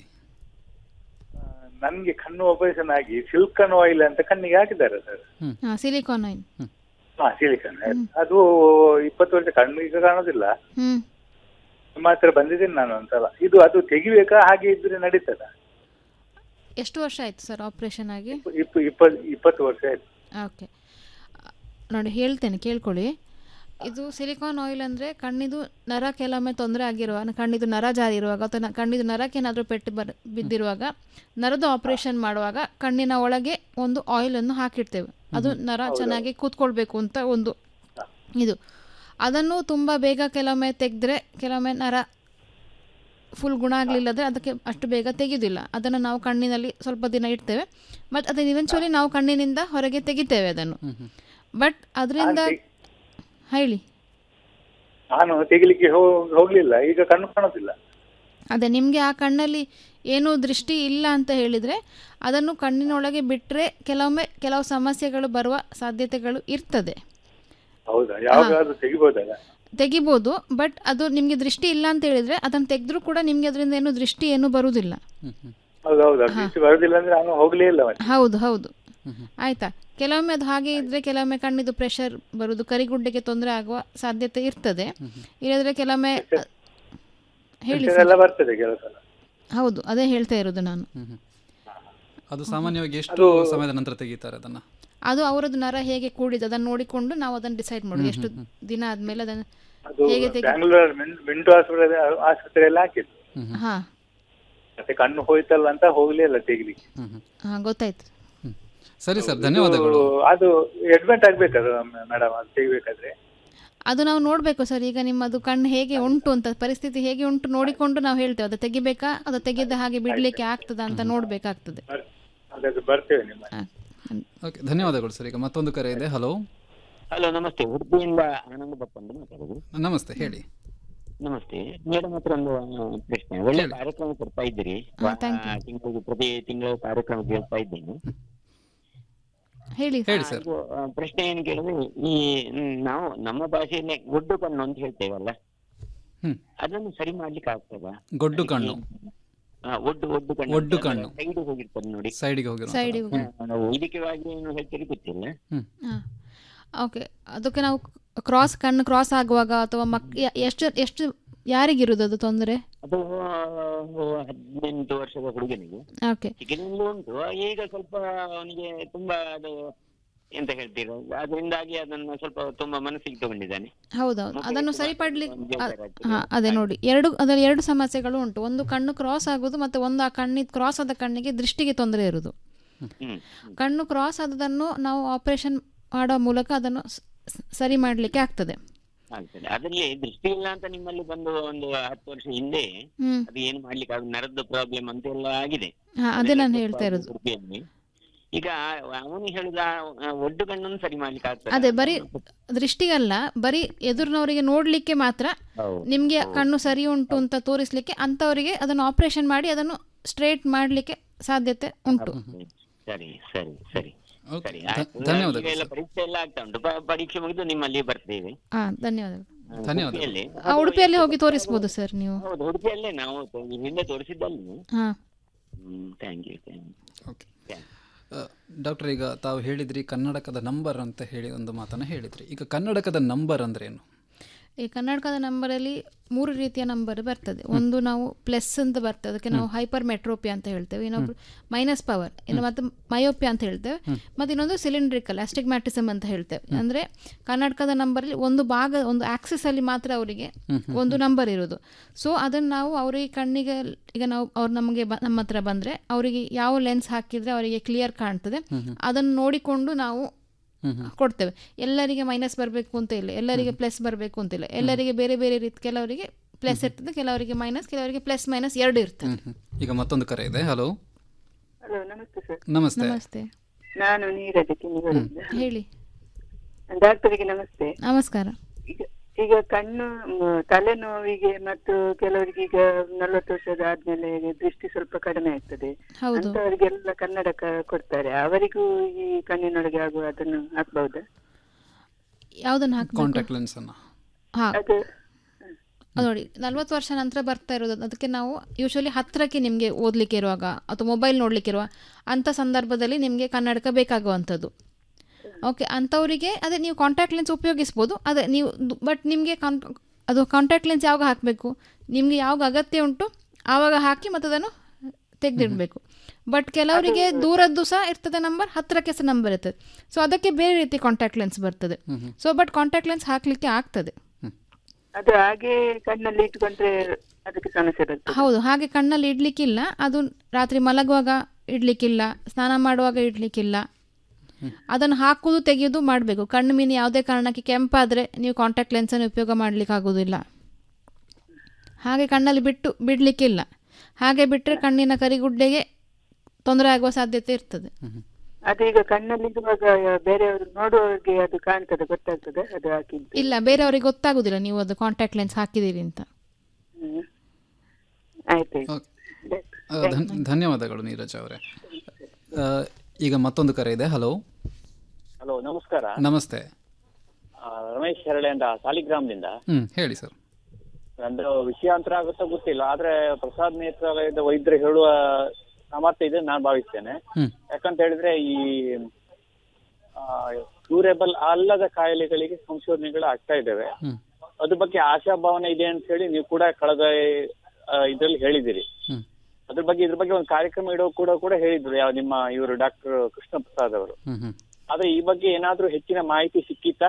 ನನ್ಗೆ ಕಣ್ಣು ಆಪರೇಷನ್ ಆಗಿ ಸಿಲ್ಕನ್ ಆಯಿಲ್ ಅಂತ ಕಣ್ಣಿಗೆ ಹಾಕಿದ್ದಾರೆ ಸರ್ ಹಾಂ ಸಿಲಿಕಾನ್ ಆಯಿಲ್ ಹಾ ಸಿಲಿಕನ್ ಅದು ಇಪ್ಪತ್ತು ವರ್ಷ ಕಣ್ಣು ಈಗ ಕಾಣೋದಿಲ್ಲ ಹ್ಞೂ ನಿಮ್ಮ ಹತ್ರ ಬಂದಿದ್ದೀನಿ ನಾನು ಒಂದ್ಸಲ ಇದು ಅದು ತೆಗಿಬೇಕಾ ಹಾಗೆ ಇದ್ರೆ ನಡೀತದ ಎಷ್ಟು ವರ್ಷ ಆಯಿತು ಸರ್ ಆಪ್ರೇಷನ್ ಆಗಿ ಇಪ್ಪ ಇಪ್ಪತ್ತು ಇಪ್ಪತ್ತು ವರ್ಷ ಆಯ್ತು ಓಕೆ ನೋಡಿ ಹೇಳ್ತೇನೆ ಕೇಳ್ಕೊಳ್ಳಿ ಇದು ಸಿಲಿಕಾನ್ ಆಯಿಲ್ ಅಂದರೆ ಕಣ್ಣಿದು ನರ ಕೆಲವೊಮ್ಮೆ ತೊಂದರೆ ಆಗಿರುವಾಗ ಕಣ್ಣಿದು ನರ ಜಾರಿ ಇರುವಾಗ ಅಥವಾ ನ- ಕಣ್ಣಿದು ನರಕ್ಕೆ ಏನಾದರೂ ಪೆಟ್ಟು ಬರ್ ಬಿದ್ದಿರುವಾಗ ನರದ ಆಪರೇಷನ್ ಮಾಡುವಾಗ ಕಣ್ಣಿನ ಒಳಗೆ ಒಂದು ಆಯಿಲನ್ನು ಹಾಕಿಡ್ತೇವೆ ಅದು ನರ ಚೆನ್ನಾಗಿ ಕೂತ್ಕೊಳ್ಬೇಕು ಅಂತ ಒಂದು ಇದು ಅದನ್ನು ತುಂಬ ಬೇಗ ಕೆಲವೊಮ್ಮೆ ತೆಗೆದ್ರೆ ಕೆಲವೊಮ್ಮೆ ನರ ಫುಲ್ ಗುಣ ಆಗಲಿಲ್ಲದ್ರೆ ಅದಕ್ಕೆ ಅಷ್ಟು ಬೇಗ ತೆಗೆಯೋದಿಲ್ಲ ಅದನ್ನು ನಾವು ಕಣ್ಣಿನಲ್ಲಿ ಸ್ವಲ್ಪ ದಿನ ಇಡ್ತೇವೆ ಮತ್ತು ಅದನ್ನು ಇವೆಂಚುಲಿ ನಾವು ಕಣ್ಣಿನಿಂದ ಹೊರಗೆ ತೆಗಿತೇವೆ ಅದನ್ನು ಬಟ್ ಅದರಿಂದ ಹೇಳಿ ನಾನು ತೆಗಿಲಿಕ್ಕೆ ಹೋಗ್- ಹೋಗ್ಲಿಲ್ಲ ಈಗ ಕಣ್ಣು ಕಾಣೋದಿಲ್ಲ ಅದೇ ನಿಮಗೆ ಆ ಕಣ್ಣಲ್ಲಿ ಏನೂ ದೃಷ್ಟಿ ಇಲ್ಲ ಅಂತ ಹೇಳಿದರೆ ಅದನ್ನು ಕಣ್ಣಿನೊಳಗೆ ಬಿಟ್ಟರೆ ಕೆಲವೊಮ್ಮೆ ಕೆಲವು ಸಮಸ್ಯೆಗಳು ಬರುವ ಸಾಧ್ಯತೆಗಳು ಇರ್ತದೆ ಹೌದಾ ಯಾವಾಗಾದ್ರೂ ತೆಗಿಬೋದಲ್ಲ ತೆಗಿಬೋದು ಬಟ್ ಅದು ನಿಮಗೆ ದೃಷ್ಟಿ ಇಲ್ಲ ಅಂತ ಹೇಳಿದರೆ ಅದನ್ನು ತೆಗೆದ್ರೂ ಕೂಡ ನಿಮಗೆ ಅದರಿಂದ ಏನು ದೃಷ್ಟಿ ಏನೂ ಬರುವುದಿಲ್ಲ ಹೌದು ಹೌದು ಅದು ದೃಷ್ಟಿ ಬರುದಿಲ್ಲ ಅಂದ್ರೆ ನಾನು ಹೋಗ್ಲೇ ಇಲ್ಲ ಮತ್ತೆ ಹೌದು ಹೌದು ಆಯ್ತಾ ಕೆಲವೊಮ್ಮೆ ಅದು ಹಾಗೆ ಇದ್ರೆ ಕೆಲವೊಮ್ಮೆ ಕಣ್ಣಿದು ಪ್ರೆಷರ್ ಬರುವುದು ಕರಿಗುಡ್ಡೆಗೆ ತೊಂದರೆ ಆಗುವ ಸಾಧ್ಯತೆ ಇರ್ತದೆ ಇಲ್ಲದ್ರೆ ಕೆಲವೊಮ್ಮೆ ಹೇಳಿ Tension ಸರ್. ಎಲ್ಲ ಬರ್ತದೆ ಕೆಲವು ಸಲ ಹೌದು ಅದೇ ಹೇಳ್ತಾ ಇರೋದು ನಾನು ಅದು ಸಾಮಾನ್ಯವಾಗಿ ಎಷ್ಟು ಸಮಯದ ನಂತರ ತೆಗಿತಾರೆ ಅದನ್ನ ಅದು ಅವರದ್ದು ನರ ಹೇಗೆ ಕೂಡಿದೆ ಅದನ್ನು ನೋಡಿಕೊಂಡು ನಾವು ಅದನ್ನು ಡಿಸೈಡ್ ಮಾಡೋದು ಎಷ್ಟು ದಿನ ಆದ್ಮೇಲೆ ಅದನ್ನು ಅದು ಹೇಗೆ ತೆಗಿ ಬ್ಯಾಂಗ್ಳೂರ್ ಮಿಂಟು ಆಸ್ಪತ್ರೆ ಆಸ್ಪತ್ರೆಯಲ್ಲಿ ಹಾಕಿದ್ದು ಹಾ ಮತ್ತೆ ಕಣ್ಣು ಹೋಯ್ತಲ್ಲ ಅಂತ ಹೋಗ್ಲೇ ಇಲ್ಲ ತೆಗಿಲಿಕ್ಕೆ ಹಾ ಗೊತ್ತಾಯ್ತು ಸರಿ ಸರ್ ಧನ್ಯವಾದಗಳು ಇದು- ಅದು ಅಡ್ಮಿಟ್ ಆಗ್ಬೇಕದು ಮೇಡಮ್ ಅದು ತೆಗಿಬೇಕಾದ್ರೆ ಅದು ನಾವು ನೋಡಬೇಕು ಸರ್ ಈಗ ನಿಮ್ಮದು ಕಣ್ಣು ಹೇಗೆ ಉಂಟು ಅಂತ ಪರಿಸ್ಥಿತಿ ಹೇಗೆ ಉಂಟು ನೋಡಿಕೊಂಡು ನಾವು ಹೇಳ್ತೇವೆ ಅದು ತೆಗಿಬೇಕಾ ಅದು ತೆಗೆದ ಹಾಗೆ ಬಿಡ್ಲಿಕ್ಕೆ ಆಗ್ತದಾ ಅಂತ ನೋಡ್ಬೇಕಾಗ್ತದೆ ಅದಕ್ಕೆ ಬರ್ತೇವೆ ನಿಮ್ಮ ಓಕೆ ಧನ್ಯವಾದಗಳು ಸರ್ ಈಗ ಮತ್ತೊಂದು ಕರೆ ಇದೆ ಹಲೋ ಹಲೋ ನಮಸ್ತೆ ಉಡುಪಿಯಿಂದ ಆನಂದ ಬಪ್ಪಂದು ಮಾತಾಡೋದು ನಮಸ್ತೆ ಹೇಳಿ ನಮಸ್ತೆ ಮೇಡಮ್ ಹತ್ರ ಒಂದು ಆ, ಪ್ರಶ್ನೆ ಒಳ್ಳೆ ಕಾರ್ಯಕ್ರಮ ಕೊಡ್ತಾ ಇದ್ದೀರಿ ತಿಂಗಳಿಗೆ ಪ್ರತಿ ತಿಂಗಳು ಕಾರ್ಯಕ್ರಮ ಕೇಳ್ತಾ ಇದ್ದೇನೆ ಹೇಳಿ ಹೇಳಿ ಸರ್ ಇದು, ಆ, ಪ್ರಶ್ನೆ ಏನು ಕೇಳಿದ್ರೆ ಈ ಮ್, ನಾವು ನಮ್ಮ ಭಾಷೆಯಲ್ಲೇ ಗೊಡ್ಡು ಕಣ್ಣು ಅಂತ ಹೇಳ್ತೇವಲ್ಲ ಹ್ಮ್. ಅದನ್ನು ಸರಿ ಮಾಡ್ಲಿಕ್ಕೆ ಆಗ್ತದಾ ಗೊಡ್ಡು ಕಣ್ಣು ಆ, ಒಡ್ಡು ಒಡ್ಡು ಕಣ್ಣು ಒಡ್ಡು ಕಣ್ಣು. ಸೈಡ್ ಹೋಗಿರ್ತದೆ ನೋಡಿ ಸೈಡಿಗೆ ಹೋಗಿರೋ Side ಗೆ ಹೋಗಿ. ಆ, ವೈದ್ಯಕೀಯವಾಗಿ ಏನು ಹೇಳ್ತೀರಿ ಗೊತ್ತಿಲ್ಲ ಹಾಂ ಓಕೆ ಅದಕ್ಕೆ ನಾವು ಕ್ರಾಸ್ ಕಣ್ಣು ಕ್ರಾಸ್ ಆಗುವಾಗ ಅಥವಾ ಮಕ್ ಯ- ಎಷ್ಟು ಎಷ್ಟು ಯಾರಿಗಿರುವುದು ಅದು ತೊಂದರೆ ಅದು ಆ, ಹದಿನೆಂಟು ವರ್ಷದ ಹುಡುಗನಿಗೆ ಓಕೆ ಚಿಕ್ಕನಿಂದ ಉಂಟು ಈಗ ಸ್ವಲ್ಪ ಅವನಿಗೆ ತುಂಬಾ ಅದು ಎಂತ ಹೇಳ್ತೀರಾ ಅದರಿಂದಾಗಿ ಅದನ್ನ ಸ್ವಲ್ಪ ತುಂಬಾ ಮನಸ್ಸಿಗೆ ತಗೊಂಡಿದ್ದಾನೆ ಹೌದೌದು ಮತ್ತೆ ಅದನ್ನು ತುಂಬಾ ಸರಿಪಡ್ಲಿಕ್ಕೆ ಬೇಜಾರಾಗ್ತದೆ. ಹಾಂ ಅದೇ ನೋಡಿ ಎರಡು ಅದರಲ್ಲಿ ಎರಡು ಸಮಸ್ಯೆಗಳು ಉಂಟು ಒಂದು ಕಣ್ಣು ಕ್ರಾಸ್ ಆಗೋದು ಮತ್ತು ಒಂದು ಆ ಕಣ್ಣಿಗೆ ಕ್ರಾಸ್ ಆದ ಕಣ್ಣಿಗೆ ದೃಷ್ಟಿಗೆ ತೊಂದರೆ ಇರೋದು ಹ್ಮ್ ಕಣ್ಣು ಕ್ರಾಸ್ ಆದದನ್ನು ನಾವು ಆಪರೇಷನ್ ಮಾಡೋ ಮೂಲಕ ಅದನ್ನು ಸ- ಸ- ಸರಿ ಮಾಡಲಿಕ್ಕೆ ಆಗ್ತದೆ ಆಗ್ತದೆ ಅದರಲ್ಲಿ ದೃಷ್ಟಿ ಇಲ್ಲ ಅಂತ ನಿಮ್ಮಲ್ಲಿ ಬಂದು ಒಂದು ಹತ್ತು ವರ್ಷ ಹಿಂದೆ ಹ್ಮ್. ಅದು ಏನು ಮಾಡ್ಲಿಕ್ಕೆ ಆಗ ನರದ್ದು ಪ್ರಾಬ್ಲಮ್ ಅಂತ ಎಲ್ಲ ಆಗಿದೆ ಹಾ, ಅದೇ ಅದೆಲ್ಲ ನಾನು ಸ್ವಲ್ಪ ಹೇಳ್ತಾ ಇರೋದು. ಉಡುಪಿಯಲ್ಲಿ. ಈಗ ಅವನು ಹೇಳಿದ ಆ, ಒಡ್ಡು ಕಣ್ಣನ್ನು ಸರಿ ಮಾಡ್ಲಿಕ್ಕೆ ಆಗ್ತದೆ ಅದೇ ಬರೀ ದೃಷ್ಟಿಗಲ್ಲ ಬರೀ ಎದುರಿನವರಿಗೆ ನೋಡಲಿಕ್ಕೆ ಮಾತ್ರ ಹೌದು. ನಿಮಗೆ ಕಣ್ಣು ಸರಿ ಉಂಟು ಅಂತ ತೋರಿಸ್ಲಿಕ್ಕೆ ಅಂಥವರಿಗೆ ಅದನ್ನು ಆಪರೇಷನ್ ಮಾಡಿ ಅದನ್ನು ಸ್ಟ್ರೇಟ್ ಮಾಡಲಿಕ್ಕೆ ಸಾಧ್ಯತೆ ಉಂಟು ಸರಿ ಸರಿ ಸರಿ ಸರಿ ಧ- ಆಯ್ತು. ಧನ್ಯವಾದಗಳು ಈಗ ಎಲ್ಲ ಪರೀಕ್ಷೆ ಎಲ್ಲ ಆಗ್ತಾ ಉಂಟು ಪ- ಪರೀಕ್ಷೆ ಮುಗಿದು ನಿಮ್ಮಲ್ಲಿ ಬರ್ತೇವೆ ಹಾಂ ಧನ್ಯವಾದಗಳು ಧನ್ಯವಾದಗಳು. ಉಡುಪಿಯಲ್ಲಿ. ಆ, ಉಡುಪಿಯಲ್ಲಿ ಹೋಗಿ ತೋರಿಸ್ಬೋದು ಸರ್ ನೀವು ಹೌದು ಉಡುಪಿಯಲ್ಲೇ ನಾವು ತೊ- ಹಿಂದೆ ತೋರಿಸಿದ್ದಲ್ಲಿ ಹಾಂ thank you thank okay doctor ಈಗ ತಾವು ಹೇಳಿದ್ರಿ ಕನ್ನಡಕದ ನಂಬರ್ ಅಂತ ಹೇಳಿ ಒಂದು ಮಾತನ್ನ ಹೇಳಿದ್ರಿ ಈಗ ಕನ್ನಡಕದ ನಂಬರ್ ಅಂದ್ರೇನು ಈ ಕರ್ನಾಟಕದ ನಂಬರಲ್ಲಿ ಮೂರು ರೀತಿಯ ನಂಬರ್ ಬರ್ತದೆ ಒಂದು ನಾವು ಪ್ಲಸ್ ಅಂತ ಬರ್ತದೆ ಅದಕ್ಕೆ ನಾವು ಹೈಪರ್ ಮೆಟ್ರೋಪಿಯಾ ಅಂತ ಹೇಳ್ತೇವೆ ಇನ್ನೊಬ್ರು ಮೈನಸ್ ಪವರ್ ಇನ್ನು ಮತ್ತೆ ಮಯೋಪಿಯಾ ಅಂತ ಹೇಳ್ತೇವೆ ಮತ್ತೆ ಇನ್ನೊಂದು ಸಿಲಿಂಡ್ರಿಕಲ್ ಅಸ್ಟಿಗ್ಮ್ಯಾಟಿಸಮ್ ಅಂತ ಹೇಳ್ತೇವೆ ಅಂದ್ರೆ ಕರ್ನಾಟಕದ ನಂಬರಲ್ಲಿ ಒಂದು ಭಾಗ ಒಂದು ಆಕ್ಸಿಸ್ ಅಲ್ಲಿ ಮಾತ್ರ ಅವರಿಗೆ ಒಂದು ನಂಬರ್ ಇರೋದು ಸೊ ಅದನ್ನು ನಾವು ಅವರಿಗೆ ಕಣ್ಣಿಗೆ ಈಗ ನಾವು ಅವ್ರು ನಮಗೆ ಬ- ನಮ್ಮ ಹತ್ರ ಬಂದ್ರೆ ಅವರಿಗೆ ಯಾವ ಲೆನ್ಸ್ ಹಾಕಿದ್ರೆ ಅವರಿಗೆ ಕ್ಲಿಯರ್ ಕಾಣ್ತದೆ ಅದನ್ನು ನೋಡಿಕೊಂಡು ನಾವು ಕೊಡ್ತೇವೆ ಎಲ್ಲರಿಗೆ ಮೈನಸ್ ಬರಬೇಕು ಅಂತ ಇಲ್ಲ ಎಲ್ಲರಿಗೆ ಪ್ಲಸ್ ಬರಬೇಕು ಅಂತ ಇಲ್ಲ ಎಲ್ಲರಿಗೆ ಬೇರೆ ಬೇರೆ ರೀತಿ ಕೆಲವರಿಗೆ ಪ್ಲಸ್ ಇರ್ತದೆ ಕೆಲವರಿಗೆ ಮೈನಸ್ ಕೆಲವರಿಗೆ ಪ್ಲಸ್ ಮೈನಸ್ ಎರಡು ಇರ್ತದೆ ಈಗ ಮತ್ತೊಂದು ಕರೆ ಇದೆ ಹಲೋ ಹಲೋ ನಮಸ್ತೆ ಸರ್ ನಮಸ್ತೆ ನಮಸ್ತೆ ನಾನು ನೀರಜ ಕಿಂಗೂರಿಂದ ಹೇಳಿ ಡಾಕ್ಟರಿಗೆ ನಮಸ್ತೆ ನಮಸ್ಕಾರ ಈಗ ಈಗ ಕಣ್ಣು ಮ್, ತಲೆನೋವಿಗೆ ಮತ್ತು ಕೆಲವರಿಗೆ ಈಗ ನಲವತ್ತು ವರ್ಷದ ಆದ್ಮೇಲೆ ದೃಷ್ಟಿ ಸ್ವಲ್ಪ ಕಡಿಮೆ ಆಗ್ತದೆ ಹೌದು. ಅಂತವರಿಗೆಲ್ಲ ಕನ್ನಡಕ ಕೊಡ್ತಾರೆ ಅವರಿಗೂ ಈ ಕಣ್ಣಿನೊಳಗೆ ಆಗುವ ಅದನ್ನು ಹಾಕ್ಬಹುದಾ ಯಾವ್ದನ್ನು ಹಾಕಬೇಕು ಕಾಂಟ್ಯಾಕ್ಟ್ ಲೆನ್ಸ್ ಅನ್ನ ಹಾ ಅದು ಅದು ನೋಡಿ ನಲ್ವತ್ತು ವರ್ಷ ನಂತರ ಬರ್ತಾ ಇರೋದು ಅದಕ್ಕೆ ನಾವು ಯೂಶಲಿ ಹತ್ತಿರಕ್ಕೆ ನಿಮಗೆ ಓದಲಿಕ್ಕೆ ಇರುವಾಗ ಅಥವಾ ಮೊಬೈಲ್ ನೋಡಲಿಕ್ಕೆ ಇರುವ ಅಂಥ ಸಂದರ್ಭದಲ್ಲಿ ನಿಮಗೆ ಕನ್ನಡಕ ಬೇಕಾಗುವಂಥದ್ದು ಓಕೆ ಅಂಥವರಿಗೆ ಅದೇ ನೀವು ಕಾಂಟ್ಯಾಕ್ಟ್ ಲೆನ್ಸ್ ಉಪಯೋಗಿಸ್ಬೋದು ಅದೇ ನೀವು ಬಟ್ ನಿಮಗೆ ಕಾನ್ ಅದು ಕಾಂಟ್ಯಾಕ್ಟ್ ಲೆನ್ಸ್ ಯಾವಾಗ ಹಾಕಬೇಕು ನಿಮಗೆ ಯಾವಾಗ ಅಗತ್ಯ ಉಂಟು ಆವಾಗ ಹಾಕಿ ಮತ್ತು ಅದನ್ನು ತೆಗೆದಿಡಬೇಕು ಬಟ್ ಕೆಲವರಿಗೆ ದೂರದ್ದು ಸಹ ಇರ್ತದೆ ನಂಬರ್ ಹತ್ತಿರಕ್ಕೆ ಸಹ ನಂಬರ್ ಇರ್ತದೆ ಸೊ ಅದಕ್ಕೆ ಬೇರೆ ರೀತಿ ಕಾಂಟ್ಯಾಕ್ಟ್ ಲೆನ್ಸ್ ಬರ್ತದೆ ಸೊ ಬಟ್ ಕಾಂಟ್ಯಾಕ್ಟ್ ಲೆನ್ಸ್ ಹಾಕಲಿಕ್ಕೆ ಆಗ್ತದೆ ಅದು ಹಾಗೆ ಕಣ್ಣಲ್ಲಿ ಇಟ್ಕೊಂಡ್ರೆ ಅದಕ್ಕೆ ಸಮಸ್ಯೆ ಬರ್ತದೆ ಹೌದು ಹಾಗೆ ಕಣ್ಣಲ್ಲಿ ಇಡ್ಲಿಕ್ಕಿಲ್ಲ ಅದು ರಾತ್ರಿ ಮಲಗುವಾಗ ಇಡ್ಲಿಕ್ಕಿಲ್ಲ ಸ್ನಾನ ಮಾಡುವಾಗ ಇಡ್ಲಿಕ್ಕಿಲ್ಲ ಅದನ್ನು ಹಾಕುವುದು ತೆಗೆಯೋದು ಮಾಡಬೇಕು ಕಣ್ಣು ಮೀನು ಯಾವುದೇ ಕಾರಣಕ್ಕೆ ಕೆಂಪಾದರೆ ನೀವು ಕಾಂಟ್ಯಾಕ್ಟ್ ಲೆನ್ಸನ್ನು ಉಪಯೋಗ ಮಾಡಲಿಕ್ಕೆ ಆಗೋದಿಲ್ಲ ಹಾಗೆ ಕಣ್ಣಲ್ಲಿ ಬಿಟ್ಟು ಬಿಡಲಿಕ್ಕಿಲ್ಲ ಹಾಗೆ ಬಿಟ್ಟರೆ ಕಣ್ಣಿನ ಕರಿಗುಡ್ಡೆಗೆ ತೊಂದರೆ ಆಗುವ ಸಾಧ್ಯತೆ ಇರ್ತದೆ ಅದು ಈಗ ಕಣ್ಣಲ್ಲಿ ಇರುವಾಗ ಬೇರೆಯವರು ನೋಡುವವರಿಗೆ ಅದು ಕಾಣ್ತದೆ ಗೊತ್ತಾಗ್ತದೆ ಅದು ಹಾಕಿದ್ದು ಇಲ್ಲ ಬೇರೆಯವರಿಗೆ ಗೊತ್ತಾಗೋದಿಲ್ಲ ನೀವು ಅದು ಕಾಂಟ್ಯಾಕ್ಟ್ ಲೆನ್ಸ್ ಹಾಕಿದ್ದೀರಿ ಅಂತ ಹ್ಮ್. ಆಯ್ತು ಆ, ಧನ್- ಧನ್ಯವಾದಗಳು ನೀರಜ್ ಅವರೇ ಆ, ಈಗ ಮತ್ತೊಂದು ಕರೆ ಇದೆ ಹಲೋ ಹಲೋ ನಮಸ್ಕಾರ ನಮಸ್ತೆ ಆ, ರಮೇಶ್ ಹೆರಳೆ ಅಂತ ಸಾಲಿಗ್ರಾಮದಿಂದ ಹ್ಮ್ ಹೇಳಿ ಸರ್ ನಂದು ವಿಷಯಾಂತರ ಆಗುತ್ತೋ ಗೊತ್ತಿಲ್ಲ ಆದ್ರೆ ಪ್ರಸಾದ್ ನೇತ್ರಾಲಯದ ವೈದ್ಯರು ಹೇಳುವ ಸಾಮರ್ಥ್ಯ ಇದೆ ನಾನು ಭಾವಿಸ್ತೇನೆ ಹ್ಮ್. ಯಾಕಂತ ಹೇಳಿದ್ರೆ ಈ ಕ್ಯೂರೇಬಲ್ ಅಲ್ಲದ ಕಾಯಿಲೆಗಳಿಗೆ ಸಂಶೋಧನೆಗಳು ಆಗ್ತಾ ಇದ್ದಾವೆ ಹ್ಮ್. ಅದ್ರ ಬಗ್ಗೆ ಆಶಾಭಾವನೆ ಇದೆ ಅಂತ ಹೇಳಿ ನೀವು ಕೂಡ ಕಳೆದ ಇದರಲ್ಲಿ ಹೇಳಿದಿರಿ ಹ್ಮ್. ಅದ್ರ ಬಗ್ಗೆ ಇದ್ರ ಬಗ್ಗೆ ಒಂದು ಕಾರ್ಯಕ್ರಮ ಇಡೋ ಕೂಡ ಕೂಡ ಹೇಳಿದ್ರು ಯಾವ ನಿಮ್ಮ ಇವರು ಡಾಕ್ಟರ್ ಕೃಷ್ಣ ಪ್ರಸಾದ್ ಅವರು ಹ್ಮ್ ಹ್ಮ್ ಆದ್ರೆ ಈ ಬಗ್ಗೆ ಏನಾದ್ರೂ ಹೆಚ್ಚಿನ ಮಾಹಿತಿ ಸಿಕ್ಕಿತ್ತಾ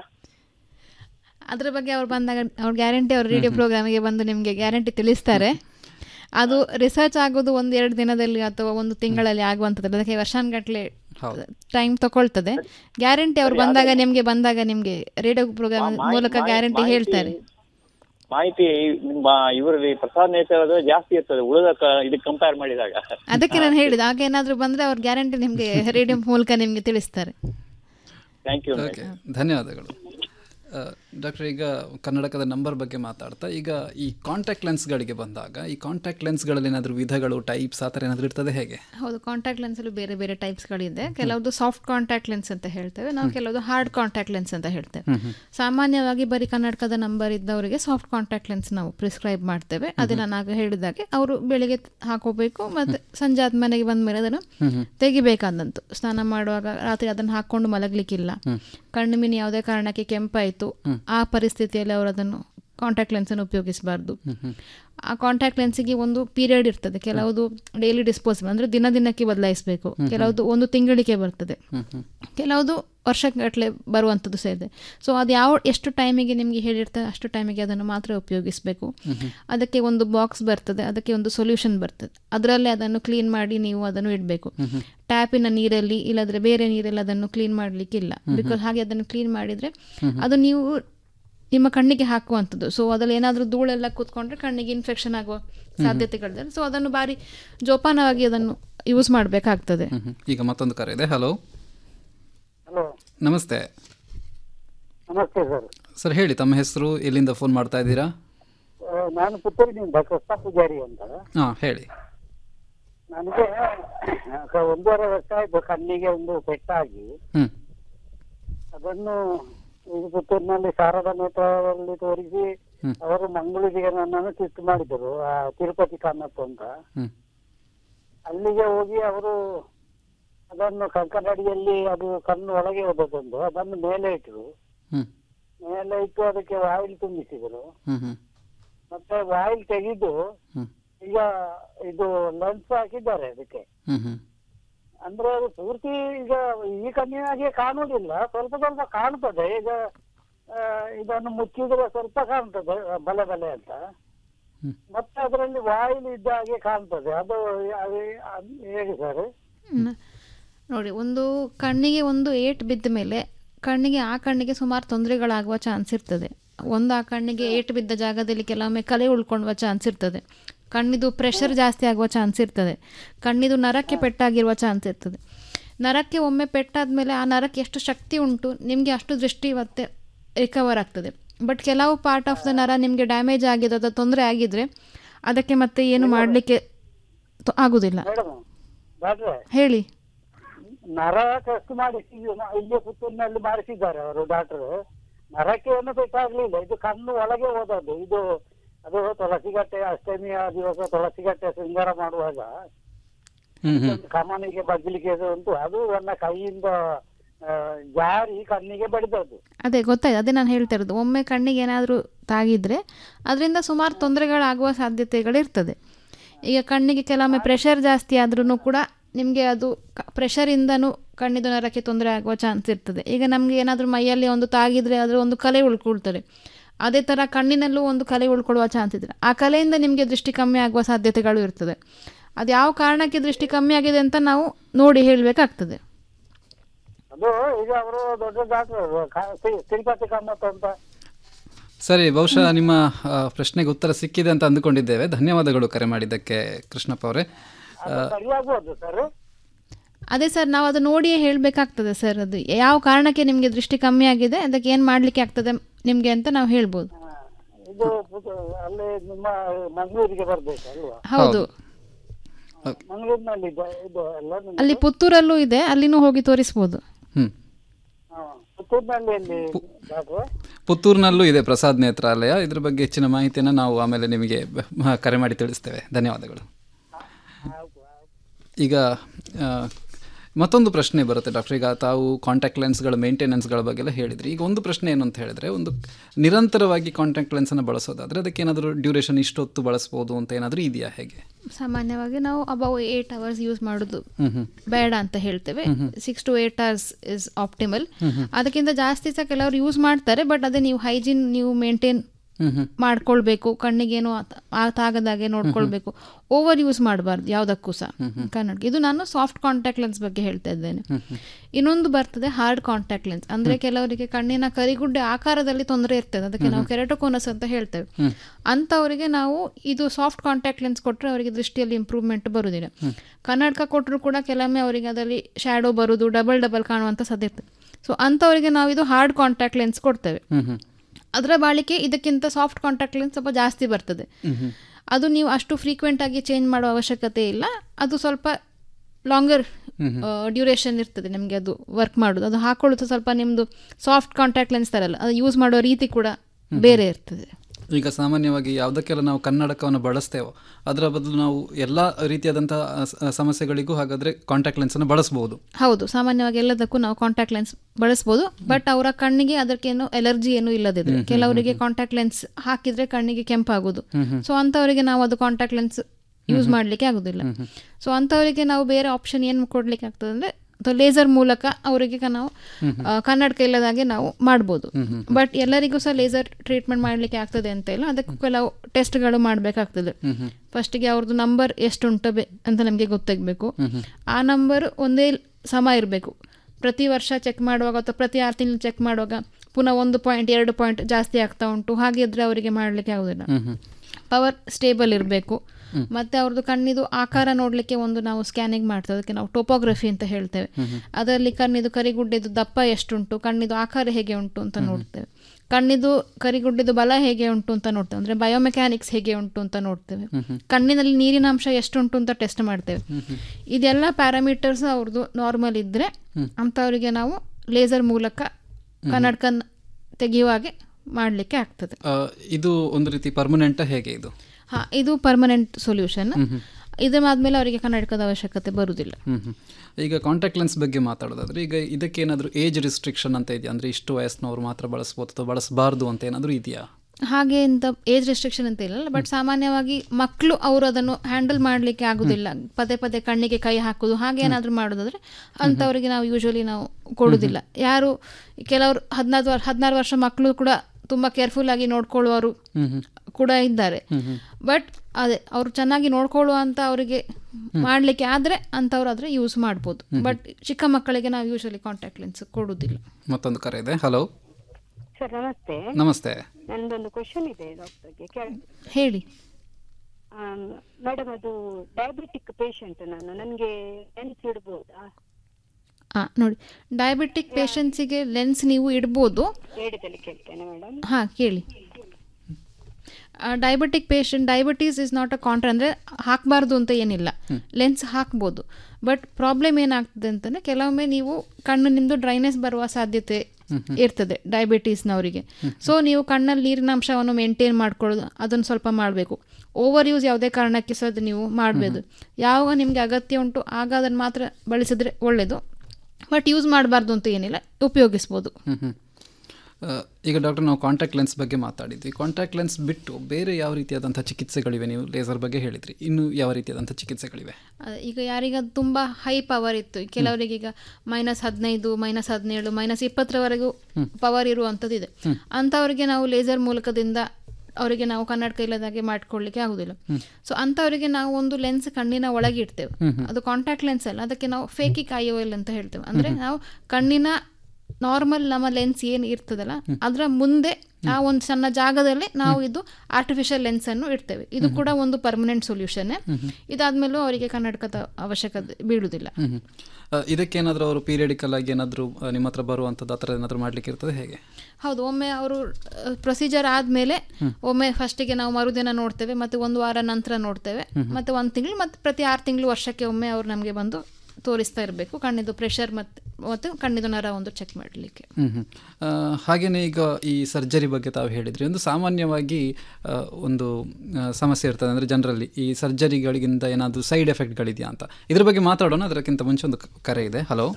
ಅದ್ರ ಬಗ್ಗೆ ಅವ್ರು ಬಂದಾಗ ಅವ್ರು ಗ್ಯಾರಂಟಿ ಅವ್ರ ರೇಡಿಯೋ ಪ್ರೋಗ್ರಾಮಿಗೆ ಬಂದು ನಿಮಗೆ ಗ್ಯಾರಂಟಿ ತಿಳಿಸ್ತಾರೆ ಅದು ರಿಸರ್ಚ್ ಆಗೋದು ಒಂದು ಎರಡು ದಿನದಲ್ಲಿ ಅಥವಾ ಒಂದು ತಿಂಗಳಲ್ಲಿ ಆಗುವಂಥದ್ದು ಅದಕ್ಕೆ ವರ್ಷಾನ್ಗಟ್ಲೆ ಹೌದು ಟೈಮ್ ತಗೊಳ್ತದೆ ಗ್ಯಾರಂಟಿ ಅವ್ರು ಬಂದಾಗ ನಿಮಗೆ ಬಂದಾಗ ನಿಮಗೆ ರೇಡಿಯೋ ಪ್ರೋಗ್ರಾಮ್ ಮಾಹಿತಿ- ಮೂಲಕ ಗ್ಯಾರಂಟಿ ಮಾಹಿತಿ- ಹೇಳ್ತಾರೆ ಮಾಹಿತಿ ನಿಮ್ಮ ಇವರಲ್ಲಿ ಪ್ರಸಾದ್ ನೇತಾರದ ಜಾಸ್ತಿ ಇರ್ತದೆ ಉಳಿದ ಕ- ಇದಕ್ಕೆ ಕಂಪೇರ್ ಮಾಡಿದಾಗ ಅದಕ್ಕೆ ನಾನು ಹೇಳಿದ ಆಗ ಏನಾದರೂ ಬಂದರೆ ಅವ್ರು ಗ್ಯಾರಂಟಿ ನಿಮಗೆ ರೇಡಿಯೋ ಮೂಲಕ ನಿಮಗೆ ತಿಳಿಸ್ತಾರೆ ಥ್ಯಾಂಕ್ ಯು ಓಕೆ ಧನ್ಯವಾದಗಳು ಡಾಕ್ಟರ್ ಈಗ ಕನ್ನಡಕದ ನಂಬರ್ ಬಗ್ಗೆ ಮಾತಾಡ್ತಾ ಈಗ ಈ ಕಾಂಟ್ಯಾಕ್ಟ್ ಲೆನ್ಸ್ಗಳಿಗೆ ಬಂದಾಗ ಈ ಕಾಂಟ್ಯಾಕ್ಟ್ ಲೆನ್ಸ್ಗಳಲ್ಲಿ ಏನಾದರೂ ವಿಧಗಳು ಟೈಪ್ಸ್ ಆ ಥರ ಏನಾದರೂ ಇರ್ತದೆ ಹೇಗೆ ಹೌದು ಕಾಂಟ್ಯಾಕ್ಟ್ ಲೆನ್ಸಲ್ಲೂ ಬೇರೆ ಬೇರೆ ಟೈಪ್ಸ್ಗಳಿದೆ ಕೆಲವುದು ಸಾಫ್ಟ್ ಕಾಂಟ್ಯಾಕ್ಟ್ ಲೆನ್ಸ್ ಅಂತ ಹೇಳ್ತೇವೆ ನಾವು ಕೆಲವುದು ಹಾರ್ಡ್ ಕಾಂಟ್ಯಾಕ್ಟ್ ಲೆನ್ಸ್ ಅಂತ ಹೇಳ್ತೇವೆ ಹ್ಮ್, ಹ್ಮ್. ಸಾಮಾನ್ಯವಾಗಿ ಬರೀ ಕನ್ನಡಕದ ನಂಬರ್ ಇದ್ದವರಿಗೆ ಸಾಫ್ಟ್ ಕಾಂಟ್ಯಾಕ್ಟ್ ಲೆನ್ಸ್ ನಾವು ಪ್ರಿಸ್ಕ್ರೈಬ್ ಮಾಡ್ತೇವೆ ಅದೇ ನಾನು ಆಗ ಹೇಳಿದಾಗೆ ಅವರು ಬೆಳಿಗ್ಗೆ ಹಾಕೋಬೇಕು ಮತ್ತು ಸಂಜೆ ಆದ ಮನೆಗೆ ಬಂದ ಮೇಲೆ ಅದನ್ನು ಹ್ಮ್, ಹ್ಮ್. ತೆಗಿಬೇಕಾದಂತು ಸ್ನಾನ ಮಾಡುವಾಗ ರಾತ್ರಿ ಅದನ್ನು ಹಾಕೊಂಡು ಮಲಗಲಿಕ್ಕಿಲ್ಲ ಹ್ಮ್. ಕಣ್ಣು ಮೀನು ಯಾವುದೇ ಕಾರಣಕ್ಕೆ ಕೆಂಪಾಯಿತು ಹ್ಮ್. ಆ ಪರಿಸ್ಥಿತಿಯಲ್ಲಿ ಅವರು ಅದನ್ನು ಕಾಂಟ್ಯಾಕ್ಟ್ ಲೆನ್ಸನ್ನು ಉಪಯೋಗಿಸಬಾರ್ದು ಹ್ಮ್, ಹ್ಮ್. ಆ ಕಾಂಟ್ಯಾಕ್ಟ್ ಲೆನ್ಸಿಗೆ ಒಂದು ಪೀರಿಯಡ್ ಇರ್ತದೆ ಕೆಲವುದು ಡೈಲಿ ಡಿಸ್ಪೋಸಬಲ್ ಅಂದರೆ ದಿನ ದಿನಕ್ಕೆ ಬದಲಾಯಿಸಬೇಕು ಹ್ಮ್. ಕೆಲವುದು ಒಂದು ತಿಂಗಳಿಗೆ ಬರ್ತದೆ ಹ್ಮ್, ಹ್ಮ್. ಕೆಲವುದು ವರ್ಷಗಟ್ಟಲೆ ಬರುವಂಥದ್ದು ಸಹ ಇದೆ ಸೊ ಅದು ಯಾವ ಎಷ್ಟು ಟೈಮಿಗೆ ನಿಮಗೆ ಹೇಳಿರ್ತದೆ ಅಷ್ಟು ಟೈಮಿಗೆ ಅದನ್ನು ಮಾತ್ರ ಉಪಯೋಗಿಸಬೇಕು ಹ್ಮ್, ಹ್ಮ್. ಅದಕ್ಕೆ ಒಂದು ಬಾಕ್ಸ್ ಬರ್ತದೆ ಅದಕ್ಕೆ ಒಂದು ಸೊಲ್ಯೂಷನ್ ಬರ್ತದೆ ಅದರಲ್ಲೇ ಅದನ್ನು ಕ್ಲೀನ್ ಮಾಡಿ ನೀವು ಅದನ್ನು ಇಡಬೇಕು ಹ್ಮ್, ಹ್ಮ್. ಟ್ಯಾಪಿನ ನೀರಲ್ಲಿ ಇಲ್ಲದ್ರೆ ಬೇರೆ ನೀರಲ್ಲಿ ಅದನ್ನು ಕ್ಲೀನ್ ಮಾಡಲಿಕ್ಕಿಲ್ಲ ಹ್ಮ್, ಬಿಕಾಸ್ ಹಾಗೆ ಅದನ್ನು ಕ್ಲೀನ್ ಮಾಡಿದರೆ ಹ್ಮ್, ಹ್ಮ್. ಅದು ನೀವು ನಿಮ್ಮ ಕಣ್ಣಿಗೆ ಹಾಕುವಂಥದ್ದು ಸೊ ಅದ್ರಲ್ಲಿ ಏನಾದರೂ ಧೂಳೆಲ್ಲ ಕೂತ್ಕೊಂಡ್ರೆ ಕಣ್ಣಿಗೆ ಇನ್ಫೆಕ್ಷನ್ ಆಗುವ ಸಾಧ್ಯತೆಗಳಿದೆ ಸೊ ಅದನ್ನು ಬಾರಿ ಜೋಪಾನವಾಗಿ ಅದನ್ನು ಯೂಸ್ ಮಾಡಬೇಕಾಗ್ತದೆ ಹ್ಮ್, ಹ್ಮ್. ಈಗ ಮತ್ತೊಂದು ಕರೆ ಇದೆ ಹಲೋ ಹಲೋ ನಮಸ್ತೆ ನಮಸ್ತೆ ಸರ್ ಸರ್ ಹೇಳಿ ತಮ್ಮ ಹೆಸರು ಎಲ್ಲಿಂದ ಫೋನ್ ಮಾಡ್ತಾ ಇದ್ದೀರಾ ಆ, ನಾನು ಪುತ್ತೂರಿನಿಂದ ಕೃಷ್ಣ ಪೂಜಾರಿ ಅಂತ ಹಾಂ ಹೇಳಿ ನನಗೆ ಆ, ಒಂದೂವರೆ ವರ್ಷ ಆಯ್ತು ಕಣ್ಣಿಗೆ ಒಂದು ಪೆಟ್ಟಾಗಿ ಹ್ಮ್. ಅದನ್ನು ಇದು ಪುತ್ತೂರಿನಲ್ಲಿ ಶಾರದಾ ನೇತ್ರದಲ್ಲಿ ತೋರಿಸಿ ಹ್ಮ್. ಅವರು ಮಂಗಳೂರಿಗೆ ನನ್ನನ್ನು ಶಿಫ್ಟ್ ಮಾಡಿದರು ಆ, ತಿರುಪತಿ ಕನ್ನಪ್ಪ ಅಂತ ಹ್ಮ್. ಅಲ್ಲಿಗೆ ಹೋಗಿ ಅವರು ಅದನ್ನು ಕಂಕನಡಿಯಲ್ಲಿ ಅದು ಕಣ್ಣು ಒಳಗೆ ಹೋದದೊಂದು ಅದನ್ನು ಮೇಲೆ ಇಟ್ಟರು ಹ್ಮ್. ಮೇಲೆ ಇಟ್ಟು ಅದಕ್ಕೆ ಆಯಿಲ್ ತುಂಬಿಸಿದ್ರು ಹ್ಮ್ ಹ್ಮ್ ಮತ್ತೆ ಆಯಿಲ್ ತೆಗೆದು ಹ್ಮ್. ಈಗ ಇದು ಲೆನ್ಸ್ ಹಾಕಿದ್ದಾರೆ ಅದಕ್ಕೆ ಹ್ಮ್ ಹ್ಮ್ ಅಂದ್ರೆ ಅದು ಪೂರ್ತಿ ಈಗ ಈ ಕಣ್ಣಿನಾಗೆ ಕಾಣುವುದಿಲ್ಲ ಸ್ವಲ್ಪ ಸ್ವಲ್ಪ ಕಾಣ್ತದೆ ಈಗ ಆ, ಇದನ್ನು ಮುಚ್ಚಿದ್ರೆ ಸ್ವಲ್ಪ ಕಾಣ್ತದೆ ಬಲೆ ಬಲೆ ಅಂತ ಮತ್ತೆ ಅದರಲ್ಲಿ ವಾಯಿಲ್ ಇದ್ದ ಹಾಗೆ ಕಾಣ್ತದೆ ಅದು ಅದು ಅದು ಹೇಗೆ ಸರ್ ಹ್ಮ್. ನೋಡಿ ಒಂದು ಕಣ್ಣಿಗೆ ಒಂದು ಏಟ್ ಬಿದ್ದ ಮೇಲೆ ಕಣ್ಣಿಗೆ ಆ ಕಣ್ಣಿಗೆ ಸುಮಾರು ತೊಂದರೆಗಳಾಗುವ ಚಾನ್ಸ್ ಇರ್ತದೆ ಒಂದು ಆ ಕಣ್ಣಿಗೆ ಏಟ್ ಬಿದ್ದ ಜಾಗದಲ್ಲಿ ಕೆಲವೊಮ್ಮೆ ಕಲೆ ಉಳ್ಕೊಳ್ಳುವ ಚಾನ್ಸ್ ಇರ್ತದೆ ಕಣ್ಣಿದು ಪ್ರೆಷರ್ ಜಾಸ್ತಿ ಆಗುವ ಚಾನ್ಸ್ ಇರ್ತದೆ ಕಣ್ಣಿದು ನರಕ್ಕೆ ಪೆಟ್ಟಾಗಿರುವ ಚಾನ್ಸ್ ಇರ್ತದೆ ನರಕ್ಕೆ ಒಮ್ಮೆ ಪೆಟ್ಟಾದ್ಮೇಲೆ ಆ ನರಕ್ಕೆ ಎಷ್ಟು ಶಕ್ತಿ ಉಂಟು ನಿಮಗೆ ಅಷ್ಟು ದೃಷ್ಟಿ ಮತ್ತೆ ರಿಕವರ್ ಆಗ್ತದೆ ಬಟ್ ಕೆಲವು ಪಾರ್ಟ್ ಆಫ್ ದ ನರ ನಿಮಗೆ ಡ್ಯಾಮೇಜ್ ಆಗಿದೆ ಅಥವಾ ತೊಂದರೆ ಆಗಿದ್ರೆ ಅದಕ್ಕೆ ಮತ್ತೆ ಏನು ಮಾಡಲಿಕ್ಕೆ ಆಗುದಿಲ್ಲ ಮೇಡಮ್ ಡಾಕ್ಟ್ರೆ ಹೇಳಿ ನರ ಟೆಸ್ಟ್ ಮಾಡಿಸಿ ಇಲ್ಲಿ ಪುತ್ತೂರಿನಲ್ಲಿ ಮಾಡಿಸಿದ್ದಾರೆ ಅವರು ಡಾಕ್ಟರ್ ನರಕ್ಕೆ ಏನು ಪೆಟ್ಟಾಗ್ಲಿಲ್ಲ ಇದು ಕಣ್ಣು ಒಳಗೆ ಹೋದದ್ದು ಇದು ಅದು ತುಳಸಿಗಟ್ಟೆ ಅಷ್ಟಮಿಯ ದಿವಸ ತುಳಸಿಗಟ್ಟೆ ಶೃಂಗಾರ ಮಾಡುವಾಗ ಹ್ಮ್ ಹ್ಮ್ ಒಂದು ಕಮನಿಗೆ ಬಗ್ಲಿಕ್ಕೆ ಇದು ಉಂಟು ಅದು ನನ್ನ ಕೈಯಿಂದ ಆ, ಜಾರಿ ಕಣ್ಣಿಗೆ ಬಡಿದದ್ದು ಅದೇ ಗೊತ್ತಾಯ್ತು ಅದೇ ನಾನು ಹೇಳ್ತಾ ಇರೋದು ಒಮ್ಮೆ ಕಣ್ಣಿಗೆ ಏನಾದರೂ ತಾಗಿದ್ರೆ ಅದರಿಂದ ಸುಮಾರು ತೊಂದರೆಗಳಾಗುವ ಸಾಧ್ಯತೆಗಳಿರ್ತದೆ ಈಗ ಕಣ್ಣಿಗೆ ಕೆಲವೊಮ್ಮೆ ಪ್ರೆಷರ್ ಜಾಸ್ತಿ ಆದ್ರೂ ಕೂಡ ನಿಮಗೆ ಅದು ಪ್ರೆಷರಿಂದನೂ ಕಣ್ಣಿದು ನರಕ್ಕೆ ತೊಂದರೆ ಆಗುವ ಚಾನ್ಸ್ ಇರ್ತದೆ ಈಗ ನಮಗೆ ಏನಾದರೂ ಮೈಯಲ್ಲಿ ಒಂದು ತಾಗಿದ್ರೆ ಅದರ ಒಂದು ಕಲೆ ಉಳ್ಕೊಳ್ತದೆ ಅದೇ ಥರ ಕಣ್ಣಿನಲ್ಲೂ ಒಂದು ಕಲೆ ಉಳ್ಕೊಳ್ಳುವ ಚಾನ್ಸ್ ಇದೆ ಆ ಕಲೆಯಿಂದ ನಿಮಗೆ ದೃಷ್ಟಿ ಕಮ್ಮಿ ಆಗುವ ಸಾಧ್ಯತೆಗಳು ಇರ್ತದೆ ಅದು ಯಾವ ಕಾರಣಕ್ಕೆ ದೃಷ್ಟಿ ಕಮ್ಮಿ ಆಗಿದೆ ಅಂತ ನಾವು ನೋಡಿ ಹೇಳಬೇಕಾಗ್ತದೆ ಅದು ಈಗ ಅವರು ದೊಡ್ಡ ಡಾಕ್ಟರ್ ತಿರುಪತಿ ಕಾಮತ್ ಅಂತ ಸರಿ ಬಹುಶಃ ನಿಮ್ಮ ಆ, ಪ್ರಶ್ನೆಗೆ ಉತ್ತರ ಸಿಕ್ಕಿದೆ ಅಂತ ಅಂದುಕೊಂಡಿದ್ದೇವೆ ಧನ್ಯವಾದಗಳು ಕರೆ ಮಾಡಿದ್ದಕ್ಕೆ ಕೃಷ್ಣಪ್ಪ ಅವರೇ ಅದು ಸರಿಯಾಗ್ಬೋದು ಸರ್ ಅದೇ ಸರ್ ನಾವು ಅದು ನೋಡಿಯೇ ಹೇಳಬೇಕಾಗ್ತದೆ ಸರ್ ಅದು ಯಾವ ಕಾರಣಕ್ಕೆ ನಿಮಗೆ ದೃಷ್ಟಿ ಕಮ್ಮಿ ಆಗಿದೆ ಅದಕ್ಕೆ ಏನು ಮಾಡಲಿಕ್ಕೆ ಆಗ್ತದೆ ನಿಮಗೆ ಅಂತ ನಾವು ಹೇಳ್ಬೋದು ಇದು ಪುತ್ತ- ಅಲ್ಲಿ ನಿಮ್ಮ ಮಂಗಳೂರಿಗೆ ಬರ್ಬೇಕು ಅಲ್ವಾ ಹೌದು ಮಂಗಳೂರಿನಲ್ಲಿ ಇದೆ ಇದು ಎಲ್ಲ ನಿಮ್ದು? ಅಲ್ಲಿ ಪುತ್ತೂರಲ್ಲೂ ಇದೆ ಅಲ್ಲಿನೂ ಹೋಗಿ ತೋರಿಸ್ಬೋದು ಹಾ. ಪುತ್ತೂರಿನಲ್ಲಿ ಎಲ್ಲಿ ಡಾಕ್ಟ್ರೆ ಪುತ್ತೂರಿನಲ್ಲೂ ಇದೆ ಪ್ರಸಾದ್ ನೇತ್ರಾಲಯ ಇದ್ರ ಬಗ್ಗೆ ಹೆಚ್ಚಿನ ಮಾಹಿತಿಯನ್ನು ನಾವು ಆಮೇಲೆ ನಿಮಗೆ ಬ- ಕರೆ ಮಾಡಿ ತಿಳಿಸ್ತೇವೆ ಧನ್ಯವಾದಗಳು ಈಗ ಆ, ಮತ್ತೊಂದು ಪ್ರಶ್ನೆ ಬರುತ್ತೆ ಡಾಕ್ಟರ್ ಈಗ ತಾವು ಕಾಂಟ್ಯಾಕ್ಟ್ ಲೆನ್ಸ್ಗಳ ಮೇಂಟೆನೆನ್ಸ್ಗಳ ಬಗ್ಗೆ ಎಲ್ಲ ಹೇಳಿದ್ರಿ ಈಗ ಒಂದು ಪ್ರಶ್ನೆ ಏನು ಅಂತ ಹೇಳಿದ್ರೆ ಒಂದು ನಿರಂತರವಾಗಿ ಕಾಂಟ್ಯಾಕ್ಟ್ ಲೆನ್ಸನ್ನು ಬಳಸೋದಾದ್ರೆ ಅದಕ್ಕೆ ಏನಾದರೂ ಡ್ಯೂರೇಷನ್ ಇಷ್ಟೊತ್ತು ಬಳಸ್ಬೋದು ಅಂತ ಏನಾದರೂ ಇದೆಯಾ ಹೇಗೆ ಸಾಮಾನ್ಯವಾಗಿ ನಾವು ಅಬೌವ್ ಏಟ್ ಅವರ್ಸ್ ಯೂಸ್ ಮಾಡೋದು ಹ್ಮ್ ಹ್ಮ್. ಬೇಡ ಅಂತ ಹೇಳ್ತೇವೆ ಹ್ಮ್ ಹ್ಮ್. Six to eight hours is optimal ಹ್ಮ್ ಹ್ಮ್. ಅದಕ್ಕಿಂತ ಜಾಸ್ತಿ ಸಹ ಕೆಲವರು ಯೂಸ್ ಮಾಡ್ತಾರೆ ಬಟ್ ಅದೇ ನೀವು ಹೈಜೀನ್ ನೀವು ಮೇಂಟೈನ್ ಹ್ಮ್ ಹ್ಮ್. ಮಾಡ್ಕೊಳ್ಬೇಕು ಕಣ್ಣಿಗೇನು ಆತ- ಆತಾಗದಾಗೆ ನೋಡ್ಕೊಳ್ಬೇಕು ಓವರ್ ಯೂಸ್ ಮಾಡಬಾರ್ದು ಯಾವುದಕ್ಕೂ ಸಹ ಕನ್ನಡ ಇದು ನಾನು ಸಾಫ್ಟ್ ಕಾಂಟ್ಯಾಕ್ಟ್ ಲೆನ್ಸ್ ಬಗ್ಗೆ ಹೇಳ್ತಾ ಇದ್ದೇನೆ ಇನ್ನೊಂದು ಬರ್ತದೆ ಹಾರ್ಡ್ ಕಾಂಟ್ಯಾಕ್ಟ್ ಲೆನ್ಸ್ ಅಂದ್ರೆ ಕೆಲವರಿಗೆ ಕಣ್ಣಿನ ಕರಿಗುಡ್ಡೆ ಆಕಾರದಲ್ಲಿ ತೊಂದರೆ ಇರ್ತದೆ ಅದಕ್ಕೆ ನಾವು ಕೆರೆಟೋಕೋನಸ್ ಅಂತ ಹೇಳ್ತೇವೆ ಹ್ಮ್. ಅಂಥವರಿಗೆ ನಾವು ಇದು ಸಾಫ್ಟ್ ಕಾಂಟ್ಯಾಕ್ಟ್ ಲೆನ್ಸ್ ಕೊಟ್ಟರೆ ಅವರಿಗೆ ದೃಷ್ಟಿಯಲ್ಲಿ ಇಂಪ್ರೂವ್ಮೆಂಟ್ ಬರುವುದಿಲ್ಲ ಕನ್ನಡಕ ಕೊಟ್ಟರು ಕೂಡ ಕೆಲವೊಮ್ಮೆ ಅವರಿಗೆ ಅದರಲ್ಲಿ ಶ್ಯಾಡೋ ಬರುವುದು ಡಬಲ್ ಡಬಲ್ ಕಾಣುವಂಥ ಸಾಧ್ಯತೆ ಇರ್ತದೆ ಸೊ ಅಂಥವರಿಗೆ ನಾವು ಇದು ಹಾರ್ಡ್ ಕಾಂಟ್ಯಾಕ್ಟ್ ಲೆನ್ಸ್ ಕೊಡ್ತೇವೆ ಹ್ಮ್ ಹ್ಮ್. ಅದರ ಬಾಳಿಕೆ ಇದಕ್ಕಿಂತ ಸಾಫ್ಟ್ ಕಾಂಟ್ಯಾಕ್ಟ್ ಲೆನ್ಸ್ ಸ್ವಲ್ಪ ಜಾಸ್ತಿ ಬರ್ತದೆ ಹ್ಮ್ ಹ್ಮ್. ಅದು ನೀವು ಅಷ್ಟು ಫ್ರೀಕ್ವೆಂಟ್ ಆಗಿ ಚೇಂಜ್ ಮಾಡುವ ಅವಶ್ಯಕತೆ ಇಲ್ಲ ಅದು ಸ್ವಲ್ಪ ಲಾಂಗರ್ ಹ್ಮ್ ಹ್ಮ್. ಡ್ಯೂರೇಷನ್ ಇರ್ತದೆ ನಿಮಗೆ ಅದು ವರ್ಕ್ ಮಾಡೋದು ಅದು ಹಾಕೊಳ್ಳೋದು ಸ್ವಲ್ಪ ನಿಮ್ಮದು ಸಾಫ್ಟ್ ಕಾಂಟ್ಯಾಕ್ಟ್ ಲೆನ್ಸ್ ತರಲ್ಲ ಅದು ಯೂಸ್ ಮಾಡೋ ರೀತಿ ಕೂಡ ಬೇರೆ ಇರ್ತದೆ ಈಗ ಸಾಮಾನ್ಯವಾಗಿ ಯಾವುದಕ್ಕೆಲ್ಲ ನಾವು ಕನ್ನಡಕವನ್ನು ಬಳಸ್ತೇವೋ ಅದರ ಬದಲು ನಾವು ಎಲ್ಲ ರೀತಿಯಾದಂತಹ ಸ- ಸಮಸ್ಯೆಗಳಿಗೂ ಹಾಗಾದ್ರೆ ಕಾಂಟ್ಯಾಕ್ಟ್ ಲೆನ್ಸನ್ನು ಬಳಸಬಹುದು ಹೌದು ಸಾಮಾನ್ಯವಾಗಿ ಎಲ್ಲದಕ್ಕೂ ನಾವು ಕಾಂಟ್ಯಾಕ್ಟ್ ಲೆನ್ಸ್ ಬಳಸ್ಬೋದು ಬಟ್ ಅವರ ಕಣ್ಣಿಗೆ ಅದಕ್ಕೇನು ಎಲರ್ಜಿ ಏನು ಇಲ್ಲದಿದ್ರೆ ಹ್ಮ್, ಹ್ಮ್, ಕೆಲವರಿಗೆ ಕಾಂಟ್ಯಾಕ್ಟ್ ಲೆನ್ಸ್ ಹಾಕಿದ್ರೆ ಕಣ್ಣಿಗೆ ಕೆಂಪಾಗೋದು ಹ್ಮ್, ಹ್ಮ್. ಸೊ ಅಂಥವರಿಗೆ ನಾವು ಅದು ಕಾಂಟ್ಯಾಕ್ಟ್ ಲೆನ್ಸ್ ಯೂಸ್ ಮಾಡಲಿಕ್ಕೆ ಆಗೋದಿಲ್ಲ ಹ್ಮ್, ಹ್ಮ್. ಸೊ ಅಂಥವರಿಗೆ ನಾವು ಬೇರೆ ಆಪ್ಷನ್ ಏನು ಕೊಡ್ಲಿಕ್ಕೆ ಆಗ್ತದೆ ಅಂದರೆ ಅಥವಾ ಲೇಸರ್ ಮೂಲಕ ಅವರಿಗೆ ಕ- ನಾವು ಹ್ಮ್, ಹ್ಮ್. ಆ, ಕನ್ನಡಕ ಇಲ್ಲದಾಗೆ ನಾವು ಮಾಡ್ಬೋದು ಹ್ಮ್, ಹ್ಮ್, ಬಟ್ ಎಲ್ಲರಿಗೂ ಸಹ ಲೇಸರ್ ಟ್ರೀಟ್ಮೆಂಟ್ ಮಾಡಲಿಕ್ಕೆ ಆಗ್ತದೆ ಅಂತ ಇಲ್ಲ ಅದಕ್ಕೂ ಕೆಲವು ಟೆಸ್ಟ್ಗಳು ಮಾಡಬೇಕಾಗ್ತದೆ ಹ್ಮ್, ಹ್ಮ್. ಫಸ್ಟಿಗೆ ಅವ್ರದ್ದು ನಂಬರ್ ಎಷ್ಟುಂಟು ಬೆ ಅಂತ ನಮಗೆ ಗೊತ್ತಾಗಬೇಕು ಹ್ಮ್, ಹ್ಮ್. ಆ ನಂಬರ್ ಒಂದೇ ಸಮ ಇರಬೇಕು ಪ್ರತಿ ವರ್ಷ ಚೆಕ್ ಮಾಡುವಾಗ ಅಥವಾ ಪ್ರತಿ ಆರು ತಿಂಗಳು ಚೆಕ್ ಮಾಡುವಾಗ ಪುನಃ ಒಂದು ಪಾಯಿಂಟ್ ಎರಡು ಪಾಯಿಂಟ್ ಜಾಸ್ತಿ ಆಗ್ತಾ ಉಂಟು ಹಾಗೆ ಇದ್ರೆ ಅವರಿಗೆ ಮಾಡಲಿಕ್ಕೆ ಆಗೋದಿಲ್ಲ ಹ್ಮ್, ಹ್ಮ್. ಪವರ್ ಸ್ಟೇಬಲ್ ಇರಬೇಕು ಹ್ಮ್. ಮತ್ತೆ ಅವ್ರದ್ದು ಕಣ್ಣಿದು ಆಕಾರ ನೋಡಲಿಕ್ಕೆ ಒಂದು ನಾವು ಸ್ಕ್ಯಾನಿಂಗ್ ಮಾಡ್ತೇವೆ ಅದಕ್ಕೆ ನಾವು ಟೋಪೋಗ್ರಫಿ ಅಂತ ಹೇಳ್ತೇವೆ ಹ್ಮ್, ಹ್ಮ್. ಅದರಲ್ಲಿ ಕಣ್ಣಿದು ಕರಿಗುಡ್ಡೆದು ದಪ್ಪ ಎಷ್ಟುಂಟು ಕಣ್ಣಿದು ಆಕಾರ ಹೇಗೆ ಉಂಟು ಅಂತ ನೋಡ್ತೇವೆ ಕಣ್ಣಿದು ಕರಿಗುಡ್ಡೆದು ಬಲ ಹೇಗೆ ಉಂಟು ಅಂತ ನೋಡ್ತೇವೆ ಅಂದರೆ ಬಯೋಮೆಕ್ಯಾನಿಕ್ಸ್ ಹೇಗೆ ಉಂಟು ಅಂತ ನೋಡ್ತೇವೆ ಹ್ಮ್, ಹ್ಮ್. ಕಣ್ಣಿನಲ್ಲಿ ನೀರಿನ ಅಂಶ ಎಷ್ಟುಂಟು ಅಂತ ಟೆಸ್ಟ್ ಮಾಡ್ತೇವೆ ಹ್ಮ್, ಹ್ಮ್. ಇದೆಲ್ಲ ಪ್ಯಾರಾಮೀಟರ್ಸ್ ಅವ್ರದ್ದು ನಾರ್ಮಲ್ ಇದ್ದರೆ ಹ್ಮ್. ಅಂಥವರಿಗೆ ನಾವು ಲೇಸರ್ ಮೂಲಕ ಕನ್ನಡಕ ತೆಗೆಯುವ ಹಾಗೆ ಮಾಡಲಿಕ್ಕೆ ಆಗ್ತದೆ ಆ, ಇದು ಒಂದು ರೀತಿ ಪರ್ಮನೆಂಟ್ ಹೇಗೆ ಇದು ಹಾಂ ಇದು ಪರ್ಮನೆಂಟ್ ಸೊಲ್ಯೂಷನ್ ಹ್ಮ್ ಹ್ಮ್. ಇದಾದ್ಮೇಲೆ ಅವರಿಗೆ ಕನ್ನಡಕದ ಅವಶ್ಯಕತೆ ಬರುವುದಿಲ್ಲ ಹ್ಮ್ ಹ್ಮ್. ಈಗ ಕಾಂಟ್ಯಾಕ್ಟ್ ಲೆನ್ಸ್ ಬಗ್ಗೆ ಮಾತಾಡೋದಾದ್ರೆ ಈಗ ಇದಕ್ಕೆ ಏನಾದರೂ ಏಜ್ ರಿಸ್ಟ್ರಿಕ್ಷನ್ ಅಂತ ಇದೆಯಾ ಅಂದರೆ ಇಷ್ಟು ವಯಸ್ಸಿನವರು ಮಾತ್ರ ಬಳಸ್ಬೋದು ಅಥವಾ ಬಳಸಬಾರ್ದು ಅಂತ ಏನಾದರೂ ಇದೆಯಾ ಹಾಗೆ ಅಂತ ಏಜ್ ರೆಸ್ಟ್ರಿಕ್ಷನ್ ಅಂತ ಇಲ್ಲ ಬಟ್ ಸಾಮಾನ್ಯವಾಗಿ ಮಕ್ಕಳು ಅವರು ಅದನ್ನು ಹ್ಯಾಂಡಲ್ ಮಾಡಲಿಕ್ಕೆ ಆಗುದಿಲ್ಲ ಪದೇ ಪದೇ ಕಣ್ಣಿಗೆ ಕೈ ಹಾಕೋದು ಹಾಗೆ ಏನಾದರೂ ಮಾಡೋದಾದ್ರೆ ಅಂಥವರಿಗೆ ನಾವು ಯೂಶಲಿ ನಾವು ಕೊಡುವುದಿಲ್ಲ ಯಾರು ಕೆಲವರು ಹದಿನಾರು ವರ್ ಹದಿನಾರು ವರ್ಷ ಮಕ್ಕಳು ಕೂಡ ತುಂಬ ಕೇರ್ಫುಲ್ ಆಗಿ ನೋಡ್ಕೊಳ್ಳುವವರು ಕೂಡ ಇದ್ದಾರೆ ಬಟ್ ಅದೇ ಅವ್ರು ಚೆನ್ನಾಗಿ ನೋಡ್ಕೊಳ್ಳುವ ಅಂತ ಅವರಿಗೆ ಮಾಡಲಿಕ್ಕೆ ಆದರೆ ಅಂಥವ್ರು ಆದರೆ ಯೂಸ್ ಮಾಡ್ಬೋದು ಬಟ್ ಚಿಕ್ಕ ಮಕ್ಕಳಿಗೆ ನಾವು ಯೂಶಲಿ ಕಾಂಟ್ಯಾಕ್ಟ್ ಲೆನ್ಸ್ ಕೊಡುವುದಿಲ್ಲ ಮತ್ತೊಂದು ಕರೆ ಇದೆ ಹಲೋ ಸರ್ ನಮಸ್ತೆ ನಮಸ್ತೆ ನಂದೊಂದು ಕ್ವಶನ್ ಇದೆ ಡಾಕ್ಟರ್ಗೆ ಹೇಳಿ ಮೇಡಮ್ ಅದು ಡಯಾಬಿಟಿಕ್ ಪೇಷಂಟ್ ನಾನು ನನಗೆ ಲೆನ್ಸ್ ಇಡ್ಬೋದಾ ಹಾಂ ನೋಡಿ ಡಯಾಬಿಟಿಕ್ ಪೇಷಂಟ್ಸಿಗೆ ಲೆನ್ಸ್ ನೀವು ಇಡ್ಬೋದು ಹೇಳಿದಲ್ಲಿ ಕೇಳ್ತೇನೆ ಮೇಡಮ್ ಹಾಂ ಕೇಳಿ diabetic patient diabetes is not a contra ಅಂದರೆ ಹಾಕಬಾರ್ದು ಅಂತ ಏನಿಲ್ಲ ಲೆನ್ಸ್ ಹಾಕ್ಬೋದು ಬಟ್ ಪ್ರಾಬ್ಲಮ್ ಏನಾಗ್ತದೆ ಅಂತಂದರೆ ಕೆಲವೊಮ್ಮೆ ನೀವು ಕಣ್ಣು ನಿಮ್ಮದು ಡ್ರೈನೆಸ್ ಬರುವ ಸಾಧ್ಯತೆ ಇರ್ತದೆ ಡಯಾಬಿಟೀಸ್ನವರಿಗೆ ಸೊ ನೀವು ಕಣ್ಣಲ್ಲಿ ನೀರಿನ ಅಂಶವನ್ನು ಮೇಂಟೈನ್ ಮಾಡ್ಕೊಳ್ಳೋದು ಅದನ್ನು ಸ್ವಲ್ಪ ಮಾಡಬೇಕು ಓವರ್ ಯೂಸ್ ಯಾವುದೇ ಕಾರಣಕ್ಕೆ ಸಹ ಅದು ನೀವು ಮಾಡಬೇಕು ಯಾವಾಗ ನಿಮಗೆ ಅಗತ್ಯ ಉಂಟು ಆಗ ಅದನ್ನು ಮಾತ್ರ ಬಳಸಿದ್ರೆ ಒಳ್ಳೆಯದು ಬಟ್ ಯೂಸ್ ಮಾಡಬಾರ್ದು ಅಂತ ಏನಿಲ್ಲ ಉಪಯೋಗಿಸ್ಬೋದು ಹ್ಮ್ ಹ್ಮ್. ಆ, ಈಗ ಡಾಕ್ಟರ್ ನಾವು ಕಾಂಟ್ಯಾಕ್ಟ್ ಲೆನ್ಸ್ ಬಗ್ಗೆ ಮಾತಾಡಿದ್ವಿ ಕಾಂಟ್ಯಾಕ್ಟ್ ಲೆನ್ಸ್ ಬಿಟ್ಟು ಬೇರೆ ಯಾವ ರೀತಿಯಾದಂಥ ಚಿಕಿತ್ಸೆಗಳಿವೆ ನೀವು ಲೇಸರ್ ಬಗ್ಗೆ ಹೇಳಿದ್ರಿ ಇನ್ನು ಯಾವ ರೀತಿಯಾದಂಥ ಚಿಕಿತ್ಸೆಗಳಿವೆ ಅಹ್, ಈಗ ಯಾರಿಗ ತುಂಬ ಹೈ ಪವರ್ ಇತ್ತು ಕೆಲವರಿಗೆ ಈಗ ಮೈನಸ್ ಹದಿನೈದು ಮೈನಸ್ ಹದಿನೇಳು ಮೈನಸ್ ಇಪ್ಪತ್ತರವರೆಗೂ ಪವರ್ ಇರುವಂಥದ್ದು ಇದೆ ಅಂಥವರಿಗೆ ನಾವು ಲೇಸರ್ ಮೂಲಕದಿಂದ ಅವರಿಗೆ ನಾವು ಕನ್ನಡಕ ಇಲ್ಲದಾಗೆ ಮಾಡ್ಕೊಳ್ಳಿಕ್ಕೆ ಆಗುದಿಲ್ಲ ಸೊ ಅಂಥವರಿಗೆ ನಾವು ಒಂದು ಲೆನ್ಸ್ ಕಣ್ಣಿನ ಒಳಗೆ ಇಡ್ತೇವೆ ಅದು ಕಾಂಟ್ಯಾಕ್ಟ್ ಲೆನ್ಸ್ ಅಲ್ಲ ಅದಕ್ಕೆ ನಾವು ಫೇಕಿಕ್ ಐ ಓ ಎಲ್ ಅಂತ ಹೇಳ್ತೇವೆ ಅಂದ್ರೆ ನಾವು ಕಣ್ಣಿನ ನಾರ್ಮಲ್ ನಮ್ಮ ಲೆನ್ಸ್ ಏನು ಇರ್ತದಲ್ಲ ಅದರ ಮುಂದೆ ಆ ಒಂದು ಸಣ್ಣ ಜಾಗದಲ್ಲಿ ನಾವು ಇದು ಆರ್ಟಿಫಿಷಿಯಲ್ ಲೆನ್ಸ್ ಅನ್ನು ಇಡ್ತೇವೆ ಇದು ಕೂಡ ಒಂದು ಪರ್ಮನೆಂಟ್ ಸೊಲ್ಯೂಷನ್ ಇದಾದ್ಮೇಲೂ ಅವರಿಗೆ ಕನ್ನಡಕದ ಅವಶ್ಯಕತೆ ಬೀಳುವುದಿಲ್ಲ ಹ್ಮ್ ಹ್ಮ್. ಆ, ಇದಕ್ಕೇನಾದರೂ ಅವರು ಪೀರಿಯಡಿಕಲ್ ಆಗಿ ಏನಾದರೂ ನಿಮ್ಮ ಹತ್ರ ಬರುವಂಥದ್ದು ಆ ಥರ ಏನಾದರೂ ಮಾಡ್ಲಿಕ್ಕೆ ಇರ್ತದೆ ಹೇಗೆ ಹೌದು ಒಮ್ಮೆ ಅವರು ಪ್ರೊಸೀಜರ್ ಆದಮೇಲೆ ಒಮ್ಮೆ ಫಸ್ಟಿಗೆ ನಾವು ಮರುದಿನ ನೋಡ್ತೇವೆ ಮತ್ತೆ ಒಂದು ವಾರ ನಂತರ ನೋಡ್ತೇವೆ ಮತ್ತೆ ಒಂದು ತಿಂಗಳು ಮತ್ತೆ ಪ್ರತಿ ಆರು ತಿಂಗಳು ವರ್ಷಕ್ಕೆ ಒಮ್ಮೆ ಅವ್ರು ನಮಗೆ ಬಂದು ತೋರಿಸ್ತಾ ಇರಬೇಕು ಕಣ್ಣಿದು ಪ್ರೆಷರ್ ಮತ್ತು ಮತ್ತು ಕಣ್ಣಿದು ನರ ಒಂದು ಚೆಕ್ ಮಾಡಲಿಕ್ಕೆ ಹ್ಮ್ ಹ್ಮ್. ಆ, ಹಾಗೇನೇ ಈಗ ಈ ಸರ್ಜರಿ ಬಗ್ಗೆ ತಾವು ಹೇಳಿದ್ರಿ ಒಂದು ಸಾಮಾನ್ಯವಾಗಿ ಆ, ಒಂದು ಆ, ಸಮಸ್ಯೆ ಇರ್ತದೆ ಅಂದರೆ ಜನರಲ್ಲಿ ಈ ಸರ್ಜರಿಗಳಿಗಿಂತ ಏನಾದರೂ ಸೈಡ್ ಎಫೆಕ್ಟ್ಗಳಿದೆಯಾ ಅಂತ ಇದ್ರ ಬಗ್ಗೆ ಮಾತಾಡೋಣ ಅದಕ್ಕಿಂತ ಮುಂಚೆ ಒಂದು ಕ- ಕರೆ ಇದೆ ಹಲೋ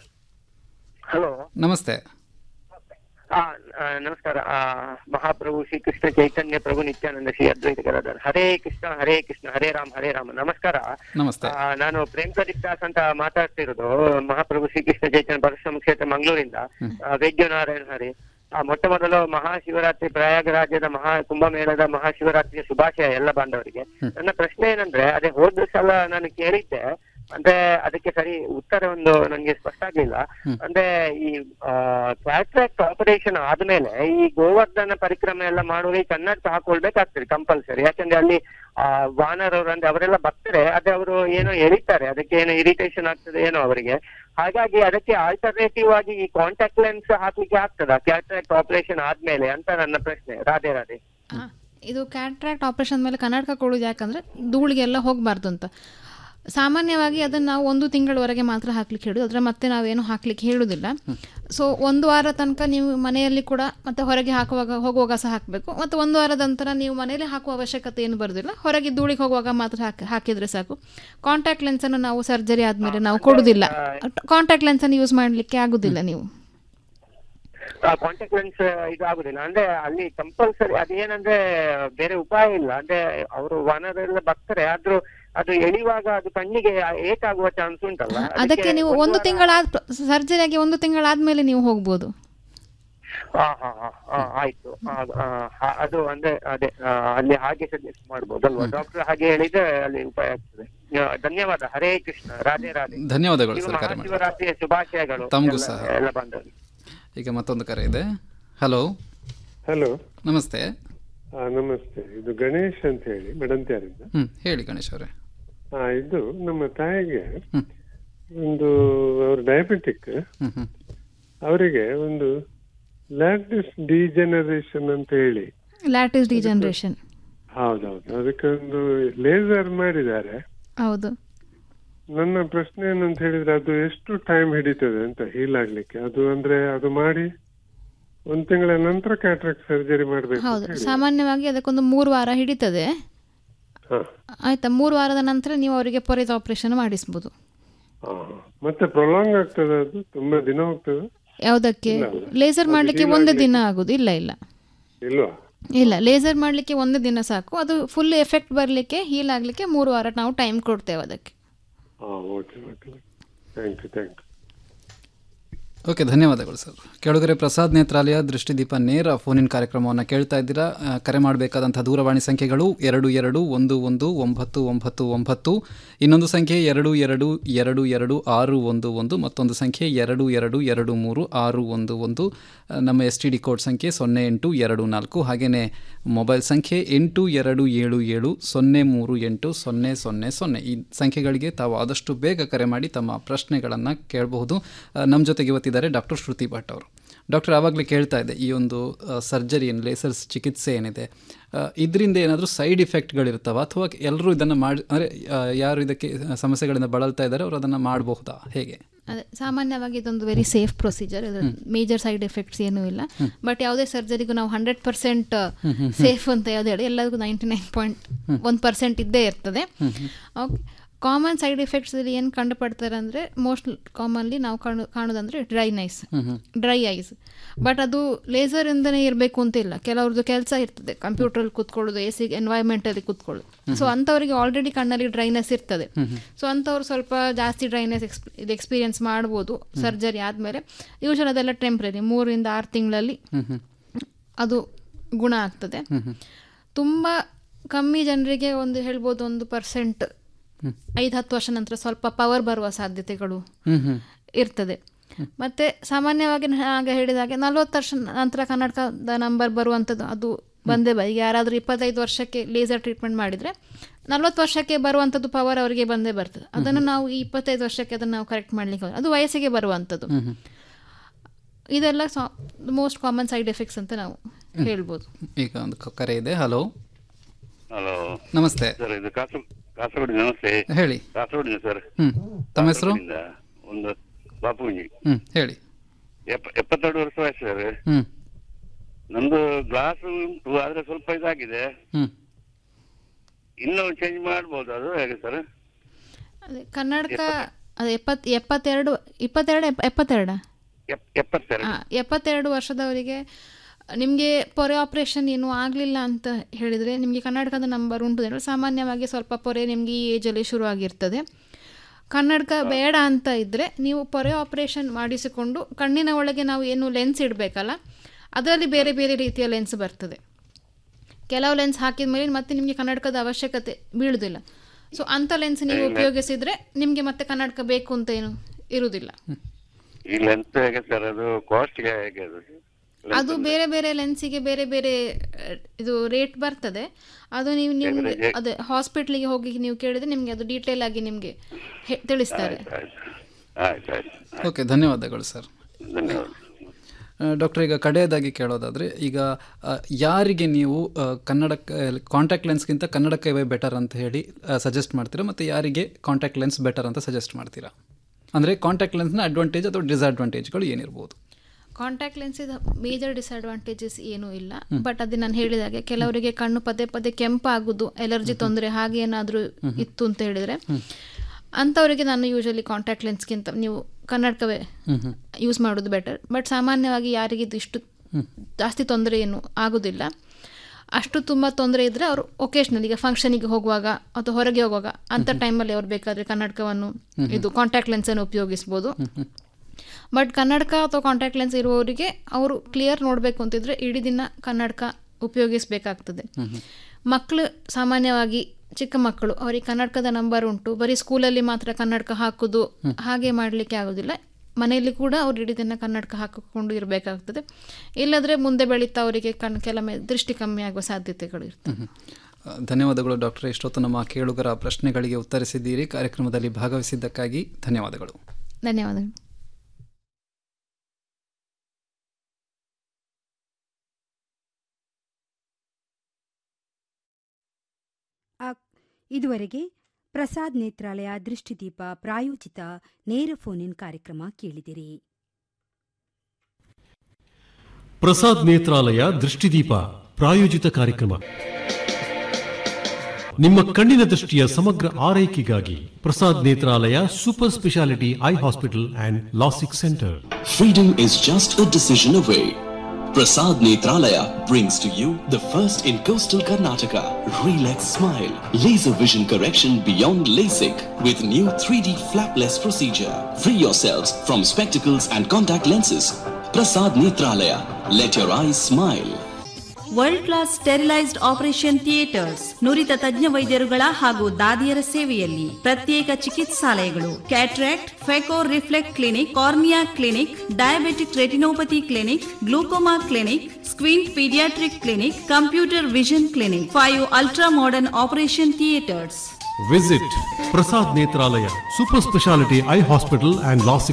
ಹಲೋ ನಮಸ್ತೆ ಆ, ಆ, ನಮಸ್ಕಾರ ಆ, ಮಹಾಪ್ರಭು ಶ್ರೀಕೃಷ್ಣ ಚೈತನ್ಯ ಪ್ರಭು ನಿತ್ಯಾನಂದ ಶ್ರೀ ಅದ್ವೈತ ಗದಾಧರ್ ಹರೇ ಕೃಷ್ಣ ಹರೇ ಕೃಷ್ಣ ಹರೇ ರಾಮ ಹರೇ ರಾಮ ನಮಸ್ಕಾರ ನಮಸ್ತೆ ಆ, ನಾನು ಪ್ರೇಮ್ ಪ್ರದೀಪ್ ದಾಸ್ ಅಂತ ಮಾತಾಡ್ತಿರೋದು ಮಹಾಪ್ರಭು ಶ್ರೀಕೃಷ್ಣ ಚೈತನ್ಯ ಪರಶುರಾಮ ಕ್ಷೇತ್ರ ಮಂಗಳೂರಿಂದ ಆ, ವೈದ್ಯನಾರಾಯಣ ಹರಿ ಆ, ಮೊಟ್ಟ ಮೊದಲು ಮಹಾಶಿವರಾತ್ರಿ ಪ್ರಯಾಗರಾಜ್ಯದ ಮಹಾ ಕುಂಭಮೇಳದ ಮಹಾಶಿವರಾತ್ರಿಯ ಶುಭಾಶಯ ಎಲ್ಲ ಬಾಂಧವರಿಗೆ ನನ್ನ ಪ್ರಶ್ನೆ ಏನಂದ್ರೆ ಅದೇ ಹೋದ ಸಲ ನಾನು ಕೇಳಿದ್ದೆ ಅಂದ್ರೆ ಅದಕ್ಕೆ ಸರಿ ಉತ್ತರ ಒಂದು ನನಗೆ ಸ್ಪಷ್ಟ ಆಗ್ಲಿಲ್ಲ ಅಂದ್ರೆ ಈ ಕ್ಯಾಟ್ರಾಕ್ಟ್ ಆಪರೇಷನ್ ಆದ್ಮೇಲೆ ಈ ಗೋವರ್ಧನ ಪರಿಕ್ರಮೆ ಎಲ್ಲ ಮಾಡುವವರಿಗೆ ಕನ್ನಡಕ ಹಾಕೊಳ್ಬೇಕಾಗ್ತದೆ ಕಂಪಲ್ಸರಿ ಯಾಕಂದ್ರೆ ಅಲ್ಲಿ ಆ ವಾನರವರು ಅಂದ್ರೆ ಅವರೆಲ್ಲ ಬರ್ತಾರೆ ಅದೇ ಅವರು ಏನೋ ಎಳಿತಾರೆ ಅದಕ್ಕೆ ಏನೋ ಇರಿಟೇಷನ್ ಆಗ್ತದೆ ಏನೋ ಅವರಿಗೆ ಹಾಗಾಗಿ ಅದಕ್ಕೆ ಆಲ್ಟರ್ನೇಟಿವ್ ಆಗಿ ಈ ಕಾಂಟ್ಯಾಕ್ಟ್ ಲೆನ್ಸ್ ಹಾಕ್ಲಿಕ್ಕೆ ಆಗ್ತದ ಕ್ಯಾಟ್ರಾಕ್ಟ್ ಆಪರೇಷನ್ ಆದ್ಮೇಲೆ ಅಂತ ನನ್ನ ಪ್ರಶ್ನೆ ರಾಧೆ ರಾಧೆ ಇದು ಕ್ಯಾಟ್ರಾಕ್ಟ್ ಆಪರೇಷನ್ ಮೇಲೆ ಕನ್ನಡಕ ಕೊಡೋದು ಯಾಕಂದ್ರೆ ಧೂಳಿಗೆಲ್ಲ ಹೋಗಬಾರ್ದು ಅಂತ ಸಾಮಾನ್ಯವಾಗಿ ಅದನ್ನು ನಾವು ಒಂದು ತಿಂಗಳವರೆಗೆ ಮಾತ್ರ ಹಾಕ್ಲಿಕ್ಕೆ ಹೇಳೋದು ಅದರ ಮತ್ತೆ ನಾವೇನು ಹಾಕ್ಲಿಕ್ಕೆ ಹೇಳುವುದಿಲ್ಲ ಸೊ ಒಂದು ವಾರ ತನಕ ನೀವು ಮನೆಯಲ್ಲಿ ಕೂಡ ಮತ್ತೆ ಹೊರಗೆ ಹಾಕುವಾಗ ಹೋಗುವಾಗ ಸಹ ಹಾಕಬೇಕು ಮತ್ತು ಒಂದು ವಾರದ ನಂತರ ನೀವು ಮನೆಯಲ್ಲಿ ಹಾಕುವ ಅವಶ್ಯಕತೆ ಏನು ಬರೋದಿಲ್ಲ ಹೊರಗೆ ಧೂಳಿಗೆ ಹೋಗುವಾಗ ಮಾತ್ರ ಹಾಕಿ ಹಾಕಿದರೆ ಸಾಕು ಕಾಂಟ್ಯಾಕ್ಟ್ ಲೆನ್ಸನ್ನು ನಾವು ಸರ್ಜರಿ ಆದಮೇಲೆ ನಾವು ಕೊಡುವುದಿಲ್ಲ ಕಾಂಟ್ಯಾಕ್ಟ್ ಲೆನ್ಸನ್ನು ಯೂಸ್ ಮಾಡಲಿಕ್ಕೆ ಆಗುದಿಲ್ಲ ನೀವು ಕಾಂಟ್ಯಾಕ್ಟ್ ಲೆನ್ಸ್ ಇದು ಆಗುದಿಲ್ಲ ಅಂದ್ರೆ ಅಲ್ಲಿ ಕಂಪಲ್ಸರಿ ಅದೇನಂದ್ರೆ ಬೇರೆ ಉಪಾಯ ಇಲ್ಲ ಅಂದ್ರೆ ಅವರು ವನರೆಲ್ಲ ಬರ್ತಾರೆ ಆದ್ರೂ ಅದು ಎಳಿವಾಗ ಅದು ಕಣ್ಣಿಗೆ ಏಟಾಗುವ ಚಾನ್ಸ್ ಉಂಟಲ್ಲ ಅದಕ್ಕೆ ನೀವು ಒಂದು ತಿಂಗಳಾದ ಸರ್ಜರಿಯಾಗಿ ಒಂದು ತಿಂಗಳಾದ್ಮೇಲೆ ನೀವು ಹೋಗ್ಬೋದು ಹಾ ಹಾ ಹಾ ಹಾ, ಆಯ್ತು ಆ, ಆ, ಹ- ಅದು ಅಂದ್ರೆ ಅದೇ ಆ, ಅಲ್ಲಿ ಹಾಗೆ ಸಜೆಸ್ಟ್ ಮಾಡ್ಬೋದಲ್ವಾ ಡಾಕ್ಟರ್ ಹಾಗೆ ಹೇಳಿದ್ರೆ ಅಲ್ಲಿ ಉಪಾಯ ಆಗ್ತದೆ ಆ, ಧನ್ಯವಾದ ಹರೇ ಕೃಷ್ಣ ರಾಧೆ ರಾಧೆ ಧನ್ಯವಾದಗಳು ನೀವು ಸರ್ ಕರೆ ಮಾಡಿ ಮಹಾಶಿವರಾತ್ರಿಯ ಶುಭಾಶಯಗಳು ತಮಗೂ ಎಲ್ಲ- ಸಹ. ಎಲ್ಲ ಬಾಂಧವರಿಗೆ ಈಗ ಮತ್ತೊಂದು ಕರೆ ಇದೆ ಹಲೋ ಹಲೋ ನಮಸ್ತೆ ಆ, ನಮಸ್ತೆ ಇದು ಗಣೇಶ್ ಅಂತ ಹೇಳಿ ಮಡಂತ್ಯಾರಿಂದ ಹ್ಮ್ ಹೇಳಿ ಗಣೇಶ್ ಅವರೇ ಆ, ಇದು ನಮ್ಮ ತಾಯಿಗೆ ಒಂದು ಅವರು ಡಯಾಬಿಟಿಕ್ ಹ್ಮ್ ಹ್ಮ್ ಅವರಿಗೆ ಒಂದು ಲ್ಯಾಟಿಸ್ ಡಿಜೆನರೇಷನ್ ಅಂತ ಹೇಳಿ ಲ್ಯಾಟಿಸ್ ಡಿಜನರೇಷನ್ ಹೌದೌದು ಅದಕ್ಕೆ ಒಂದು ಲೇಸರ್ ಮಾಡಿದ್ದಾರೆ ಹೌದು ನನ್ನ ಪ್ರಶ್ನೆ ಏನಂತ ಹೇಳಿದ್ರೆ ಅದು ಎಷ್ಟು ಟೈಮ್ ಹಿಡಿತದೆ ಅಂತ ಹೀಲ್ ಆಗ್ಲಿಕ್ಕೆ ಅದು ಅಂದ್ರೆ ಅದು ಮಾಡಿ ಒಂದ್ ತಿಂಗಳ ನಂತರ ಕ್ಯಾಟ್ರಾಕ್ಟ್ ಸರ್ಜರಿ ಮಾಡ್ಬೇಕು ಅಂತ ಹೌದು ಹೇಳಿ. ಸಾಮಾನ್ಯವಾಗಿ ಅದಕ್ಕೊಂದು ಮೂರು ವಾರ ಹಿಡಿತದೆ ಆಯ್ತಾ ಮೂರು ವಾರದ ನಂತರ ನೀವು ಅವರಿಗೆ ಪೊರೆದ ಆಪರೇಷನ್ ಮಾಡಿಸ್ಬೋದು ಹಾ. ಮತ್ತೆ ಪ್ರೊಲಾಂಗ್ ಆಗ್ತದೆ ಅದು ತುಂಬಾ ದಿನ ಹೋಗ್ತದೆ ಯಾವುದಕ್ಕೆ ಇಲ್ಲ. ಲೇಸರ್ ಅದು ಮಾಡಲಿಕ್ಕೆ heal ಒಂದು ಆಗ್ಲಿಕ್ಕೆ- ದಿನ ಆಗುದು ಇಲ್ಲ ಇಲ್ಲ ಇಲ್ವಾ ಇಲ್ಲ ಲೇಸರ್ ಮಾಡಲಿಕ್ಕೆ ಒಂದು ದಿನ ಸಾಕು ಅದು ಫುಲ್ ಎಫೆಕ್ಟ್ ಬರಲಿಕ್ಕೆ ಹೀಲ್ ಆಗಲಿಕ್ಕೆ ಮೂರು ವಾರ ನಾವು ಟೈಮ್ ಕೊಡ್ತೇವೆ ಅದಕ್ಕೆ ಹಾ okay okay thank you thank you okay ಧನ್ಯವಾದಗಳು ಸರ್ ಕೆಳಗರೆ ಪ್ರಸಾದ್ ನೇತ್ರಾಲಯ ದೃಷ್ಟಿದೀಪ ನೇರ ಫೋನಿನ ಕಾರ್ಯಕ್ರಮವನ್ನು ಕೇಳ್ತಾ ಇದ್ದೀರಾ ಆ, ಕರೆ ಮಾಡಬೇಕಾದಂಥ ದೂರವಾಣಿ ಸಂಖ್ಯೆಗಳು ಎರಡು ಎರಡು ಒಂದು ಒಂದು ಒಂಬತ್ತು ಒಂಬತ್ತು ಒಂಬತ್ತು ಇನ್ನೊಂದು ಸಂಖ್ಯೆ ಎರಡು ಎರಡು ಎರಡು ಎರಡು ಆರು ಒಂದು ಒಂದು ಮತ್ತೊಂದು ಸಂಖ್ಯೆ ಎರಡು ಎರಡು ಎರಡು ಮೂರು ಆರು ಒಂದು ಒಂದು ಆ, ನಮ್ಮ ಎಸ್ ಟಿ ಡಿ ಕೋಡ್ ಸಂಖ್ಯೆ ಸೊನ್ನೆ ಎಂಟು ಎರಡು ನಾಲ್ಕು ಹಾಗೆಯೇ ಮೊಬೈಲ್ ಸಂಖ್ಯೆ ಎಂಟು ಎರಡು ಏಳು ಏಳು ಸೊನ್ನೆ ಮೂರು ಎಂಟು ಸೊನ್ನೆ ಸೊನ್ನೆ ಸೊನ್ನೆ ಈ ಸಂಖ್ಯೆಗಳಿಗೆ ತಾವು ಆದಷ್ಟು ಬೇಗ ಕರೆ ಮಾಡಿ ತಮ್ಮ ಪ್ರಶ್ನೆಗಳನ್ನು ಕೇಳಬಹುದು ನಮ್ಮ ಜೊತೆಗೆ ಇವತ್ತಿದ್ದಾರೆ ಡಾಕ್ಟರ್ ಶ್ರುತಿ ಭಟ್ ಅವರು ಡಾಕ್ಟರ್ ಆವಾಗಲೇ ಕೇಳ್ತಾ ಇದ್ದೆ ಈ ಒಂದು ಸರ್ಜರಿ ಏನು ಲೇಸರ್ಸ್ ಚಿಕಿತ್ಸೆ ಏನಿದೆ ಇದರಿಂದ ಏನಾದರೂ ಸೈಡ್ ಇಫೆಕ್ಟ್ಗಳಿರ್ತಾವ ಅಥವಾ ಎಲ್ಲರೂ ಇದನ್ನು ಮಾಡಿ ಅಂದರೆ ಯಾರು ಇದಕ್ಕೆ ಸಮಸ್ಯೆಗಳಿಂದ ಬಳಲ್ತಾ ಇದ್ದಾರೆ ಅವರು ಅದನ್ನು ಮಾಡಬಹುದಾ ಹೇಗೆ ಅದೇ ಸಾಮಾನ್ಯವಾಗಿ ಇದೊಂದು very safe procedure major side effects ಏನೂ ಇಲ್ಲ ಬಟ್ ಯಾವುದೇ ಸರ್ಜರಿಗೂ ನಾವು ಹಂಡ್ರೆಡ್ ಪರ್ಸೆಂಟ್ ಹ್ಮ್, ಹ್ಮ್, ಸೇಫ್ ಅಂತ ಯಾವ್ದು ಹೇಳಿ ಎಲ್ಲರಿಗೂ ನೈಂಟಿ ನೈನ್ ಪಾಯಿಂಟ್ ಒಂದು ಪರ್ಸೆಂಟ್ ಇದ್ದೇ ಇರ್ತದೆ ಓಕೆ ಕಾಮನ್ ಸೈಡ್ ಎಫೆಕ್ಟ್ಸ್ ಏನು ಕಂಡುಪಡ್ತಾರೆ ಅಂದರೆ ಮೋಸ್ಟ್ ಕಾಮನ್ಲಿ ನಾವು ಕಾಣು ಕಾಣೋದಂದ್ರೆ ಡ್ರೈನೆಸ್ ಡ್ರೈ ಐಸ್ ಬಟ್ ಅದು ಲೇಸರಿಂದನೇ ಇರಬೇಕು ಅಂತ ಇಲ್ಲ ಕೆಲವ್ರದ್ದು ಕೆಲಸ ಇರ್ತದೆ ಕಂಪ್ಯೂಟ್ರಲ್ಲಿ ಕೂತ್ಕೊಳ್ಳೋದು ಎ ಸಿ ಎನ್ವೈರ್ಮೆಂಟಲ್ಲಿ ಕೂತ್ಕೊಳ್ಳೋದು ಸೊ ಅಂಥವರಿಗೆ ಆಲ್ರೆಡಿ ಕಣ್ಣಲ್ಲಿ ಡ್ರೈನೆಸ್ ಇರ್ತದೆ ಸೊ ಅಂಥವ್ರು ಸ್ವಲ್ಪ ಜಾಸ್ತಿ ಡ್ರೈನೆಸ್ ಎಕ್ಸ್ ಇದು ಎಕ್ಸ್ಪೀರಿಯನ್ಸ್ ಮಾಡ್ಬೋದು ಸರ್ಜರಿ ಆದಮೇಲೆ ಯೂಶಲ್ ಅದೆಲ್ಲ ಟೆಂಪ್ರರಿ ಮೂರಿಂದ ಆರು ತಿಂಗಳಲ್ಲಿ ಅದು ಗುಣ ಆಗ್ತದೆ ತುಂಬ ಕಮ್ಮಿ ಜನರಿಗೆ ಒಂದು ಹೇಳ್ಬೋದು ಒಂದು ಪರ್ಸೆಂಟ್ ಐದು ಹತ್ತು ವರ್ಷ ನಂತರ ಸ್ವಲ್ಪ ಪವರ್ ಬರುವ ಸಾಧ್ಯತೆಗಳು ಇರ್ತದೆ ಮತ್ತೆ ಸಾಮಾನ್ಯವಾಗಿ ಆಗ ಹೇಳಿದಾಗೆ ನಲ್ವತ್ತು ವರ್ಷ ನಂತರ ಕರ್ನಾಟಕದ ನಂಬರ್ ಬರುವಂಥದ್ದು ಅದು ಬಂದೇ ಬ ಈಗ ಯಾರಾದರೂ ಇಪ್ಪತ್ತೈದು ವರ್ಷಕ್ಕೆ ಲೇಸರ್ ಟ್ರೀಟ್ಮೆಂಟ್ ಮಾಡಿದರೆ ನಲ್ವತ್ತು ವರ್ಷಕ್ಕೆ ಬರುವಂಥದ್ದು ಪವರ್ ಅವರಿಗೆ ಬಂದೇ ಬರ್ತದೆ ಅದನ್ನು ನಾವು ಈ ಇಪ್ಪತ್ತೈದು ವರ್ಷಕ್ಕೆ ಅದನ್ನು ನಾವು ಕರೆಕ್ಟ್ ಮಾಡಲಿಕ್ಕೆ ಅದು ವಯಸ್ಸಿಗೆ ಬರುವಂಥದ್ದು ಇದೆಲ್ಲ ಮೋಸ್ಟ್ ಕಾಮನ್ ಸೈಡ್ ಎಫೆಕ್ಟ್ಸ್ ಅಂತ ನಾವು ಹೇಳ್ಬೋದು ಈಗ ಒಂದು ಕ- ಕರೆ ಇದೆ ಹಲೋ ಹಲೋ ನಮಸ್ತೆ ಸರ್ ಇದು ಕಾಸರ್ ಕಾಸರಗೋಡಿ ನಮಸ್ತೆ ಹೇಳಿ ಕಾಸರಗೋಡಿನ ಸರ್ ಹ್ಮ್ ತಮ್ಮ ಹೆಸರು ಕಾಸರಗೋಡಿಂದ ಒಂದು ಬಾಪುಂಜಿ ಹ್ಮ್ ಹೇಳಿ ಎಪ್ಪ ಎಪ್ಪತ್ತೆರಡು ವರ್ಷ ವಯಸ್ಸು ಸರ್ ಹ್ಮ್ ನಮ್ದು ಗ್ಲಾಸ್ ಉಂಟು ಆದ್ರೆ ಸ್ವಲ್ಪ ಇದಾಗಿದೆ ಹ್ಮ್ ಇನ್ನೂ ಚೇಂಜ್ ಮಾಡ್ಬೋದು ಅದು ಹೇಗೆ ಸರ್ ಅದೇ ಕನ್ನಡಕ ಅದೇ ಎಪ್ಪತ್ ಎಪ್ಪತ್ತೆರಡು ಇಪ್ಪತ್ತೆರಡು ಎಪ್ಪ- ಎಪ್ಪತ್ತೆರಡಾ ಎಪ್ಪತ್ತೆರಡು ಆ, ಎಪ್ಪತ್ತೆರಡು ವರ್ಷದವರಿಗೆ ನಿಮಗೆ ಪೊರೆ ಆಪರೇಷನ್ ಏನು ಆಗಲಿಲ್ಲ ಅಂತ ಹೇಳಿದರೆ ನಿಮಗೆ ಕನ್ನಡಕದ ನಂಬರ್ ಉಂಟು ಅಂದ್ರೆ ಸಾಮಾನ್ಯವಾಗಿ ಸ್ವಲ್ಪ ಪೊರೆ ನಿಮಗೆ ಈ ಏಜಲ್ಲಿ ಶುರು ಆಗಿರ್ತದೆ ಕನ್ನಡಕ ಬೇಡ ಅಂತ ಇದ್ದರೆ ನೀವು ಪೊರೆ ಆಪರೇಷನ್ ಮಾಡಿಸಿಕೊಂಡು ಕಣ್ಣಿನ ಒಳಗೆ ನಾವು ಏನು ಲೆನ್ಸ್ ಇಡಬೇಕಲ್ಲ ಅದರಲ್ಲಿ ಬೇರೆ ಬೇರೆ ರೀತಿಯ ಲೆನ್ಸ್ ಬರ್ತದೆ ಕೆಲವು ಲೆನ್ಸ್ ಹಾಕಿದ ಮೇಲೆ ಮತ್ತೆ ನಿಮಗೆ ಕನ್ನಡಕದ ಅವಶ್ಯಕತೆ ಬೀಳುವುದಿಲ್ಲ ಸೊ ಅಂಥ ಲೆನ್ಸ್ ನೀವು ಉಪಯೋಗಿಸಿದರೆ ನಿಮಗೆ ಮತ್ತೆ ಕನ್ನಡಕ ಬೇಕು ಅಂತ ಏನು ಇರುವುದಿಲ್ಲ ಈ ಲೆಂತ್ ಹೇಗೆ ಸರ್ ಅದು ಕಾಸ್ಟ್ ಹೇಗೆ ಅದು ಅದು ಬೇರೆ ಬೇರೆ ಲೆನ್ಸಿಗೆ ಬೇರೆ ಬೇರೆ ಅಹ್, ಇದು ರೇಟ್ ಬರ್ತದೆ ಅದು ನೀವು ನಿಮ್ಗೆ Average? ಅದೇ ಹಾಸ್ಪಿಟ್ಲಿಗೆ ಹೋಗಿ ನೀವು ಕೇಳಿದ್ರೆ ನಿಮಗೆ ಅದು ಡೀಟೇಲ್ ಆಗಿ ನಿಮಗೆ ಹೆ- ತಿಳಿಸ್ತಾರೆ ಆಯ್ತು ಆಯ್ತು ಓಕೆ ಧನ್ಯವಾದಗಳು ಸರ್ ಧನ್ಯವಾದ ಡಾಕ್ಟರ್ ಈಗ ಕಡೆಯದಾಗಿ ಕೇಳೋದಾದರೆ ಈಗ ಆ, ಯಾರಿಗೆ ನೀವು ಆ, ಕನ್ನಡಕ್ಕೆ ಕಾಂಟ್ಯಾಕ್ಟ್ ಲೆನ್ಸ್ಗಿಂತ ಕನ್ನಡಕ್ಕೆ ಬೆಟರ್ ಅಂತ ಹೇಳಿ ಸಜೆಸ್ಟ್ ಮಾಡ್ತೀರಾ ಮತ್ತು ಯಾರಿಗೆ ಕಾಂಟ್ಯಾಕ್ಟ್ ಲೆನ್ಸ್ ಬೆಟರ್ ಅಂತ ಸಜೆಸ್ಟ್ ಮಾಡ್ತೀರಾ ಅಂದರೆ ಕಾಂಟ್ಯಾಕ್ಟ್ ಲೆನ್ಸ್ನ ಅಡ್ವಾಂಟೇಜ್ ಅಥವಾ ಡಿಸ್ಅಡ್ವಾಂಟೇಜ್ಗಳು ಏನಿರ್ಬೋದು ಕಾಂಟ್ಯಾಕ್ಟ್ ಲೆನ್ಸಿದ ಮೇಜರ್ ಡಿಸ್ಅಡ್ವಾಂಟೇಜಸ್ ಏನೂ ಇಲ್ಲ ಬಟ್ ಅದು ನಾನು ಹೇಳಿದಾಗೆ ಕೆಲವರಿಗೆ ಕಣ್ಣು ಪದೇ ಪದೇ ಕೆಂಪಾಗುದು ಎಲರ್ಜಿ ತೊಂದರೆ ಹಾಗೆ ಏನಾದರೂ ಇತ್ತು ಅಂತ ಹೇಳಿದರೆ ಅಂಥವರಿಗೆ ನಾನು ಯೂಶಲಿ ಕಾಂಟ್ಯಾಕ್ಟ್ ಲೆನ್ಸ್ಗಿಂತ ನೀವು ಕನ್ನಡಕವೇ ಯೂಸ್ ಮಾಡೋದು ಬೆಟರ್ ಬಟ್ ಸಾಮಾನ್ಯವಾಗಿ ಯಾರಿಗೆ ಇದು ಇಷ್ಟು ಜಾಸ್ತಿ ತೊಂದರೆ ಏನು ಆಗೋದಿಲ್ಲ ಅಷ್ಟು ತುಂಬ ತೊಂದರೆ ಇದ್ದರೆ ಅವರು ಒಕೇಶ್ನಲ್ ಈಗ ಫಂಕ್ಷನಿಗೆ ಹೋಗುವಾಗ ಅಥವಾ ಹೊರಗೆ ಹೋಗುವಾಗ ಅಂಥ ಟೈಮಲ್ಲಿ ಅವ್ರು ಬೇಕಾದರೆ ಕನ್ನಡಕವನ್ನು ಇದು ಕಾಂಟ್ಯಾಕ್ಟ್ ಲೆನ್ಸನ್ನು ಉಪಯೋಗಿಸ್ಬೋದು ಬಟ್ ಕನ್ನಡಕ ಅಥವಾ ಕಾಂಟ್ಯಾಕ್ಟ್ ಲೆನ್ಸ್ ಇರುವವರಿಗೆ ಅವರು ಕ್ಲಿಯರ್ ನೋಡಬೇಕು ಅಂತಿದ್ರೆ ಇಡೀ ದಿನ ಕನ್ನಡಕ ಉಪಯೋಗಿಸಬೇಕಾಗ್ತದೆ ಮಕ್ಕಳು ಸಾಮಾನ್ಯವಾಗಿ ಚಿಕ್ಕ ಮಕ್ಕಳು ಅವರಿಗೆ ಕನ್ನಡಕದ ನಂಬರ್ ಉಂಟು ಬರೀ ಸ್ಕೂಲಲ್ಲಿ ಮಾತ್ರ ಕನ್ನಡಕ ಹಾಕೋದು ಹಾಗೆ ಮಾಡಲಿಕ್ಕೆ ಆಗೋದಿಲ್ಲ ಮನೆಯಲ್ಲಿ ಕೂಡ ಅವ್ರು ಇಡೀ ದಿನ ಕನ್ನಡಕ ಹಾಕಿಕೊಂಡು ಇರಬೇಕಾಗ್ತದೆ ಇಲ್ಲದ್ರೆ ಮುಂದೆ ಬೆಳೀತಾ ಅವರಿಗೆ ಕಣ್ ಕೆಲವೊಮ್ಮೆ ದೃಷ್ಟಿ ಕಮ್ಮಿ ಆಗುವ ಸಾಧ್ಯತೆಗಳು ಇರ್ತದೆ ಆ, ಧನ್ಯವಾದಗಳು ಡಾಕ್ಟರ್ ಇಷ್ಟೊತ್ತು ನಮ್ಮ ಕೇಳುಗರ ಪ್ರಶ್ನೆಗಳಿಗೆ ಉತ್ತರಿಸಿದ್ದೀರಿ ಕಾರ್ಯಕ್ರಮದಲ್ಲಿ ಭಾಗವಹಿಸಿದ್ದಕ್ಕಾಗಿ ಧನ್ಯವಾದಗಳು ಧನ್ಯವಾದಗಳು ಆ- ಇದುವರೆಗೆ ಪ್ರಸಾದ್ ನೇತ್ರಾಲಯ ದೃಷ್ಟಿದೀಪ ಪ್ರಾಯೋಜಿತ ನೇರ ಫೋನ್ ಇನ್ ಕಾರ್ಯಕ್ರಮ ಕೇಳಿದಿರಿ ಪ್ರಸಾದ್ ನೇತ್ರಾಲಯ ದೃಷ್ಟಿದೀಪ ಪ್ರಾಯೋಜಿತ ಕಾರ್ಯಕ್ರಮ ನಿಮ್ಮ ಕಣ್ಣಿನ ದೃಷ್ಟಿಯ ಸಮಗ್ರ ಆರೈಕೆಗಾಗಿ Prasad Netralaya super speciality eye hospital and LASIK centre Freedom is just a decision away. Prasad Netralaya brings to you the first in coastal Karnataka. Relax Smile. Laser vision correction beyond LASIK with new 3D flapless procedure. Free yourselves from spectacles and contact lenses. Prasad Netralaya. Let your eyes smile. World class sterilised operation theatres ನುರಿತ ತಜ್ಞ ವೈದ್ಯರುಗಳ ಹಾಗೂ ದಾದಿಯರ ಸೇವೆಯಲ್ಲಿ ಪ್ರತ್ಯೇಕ ಚಿಕಿತ್ಸಾಲಯಗಳು cataract phaco reflect clinic cornea clinic diabetic retinopathy clinic glaucoma clinic squint paediatric clinic computer vision clinic five ultra modern operation theatres visit Prasad Netralaya super speciality eye hospital and LASIK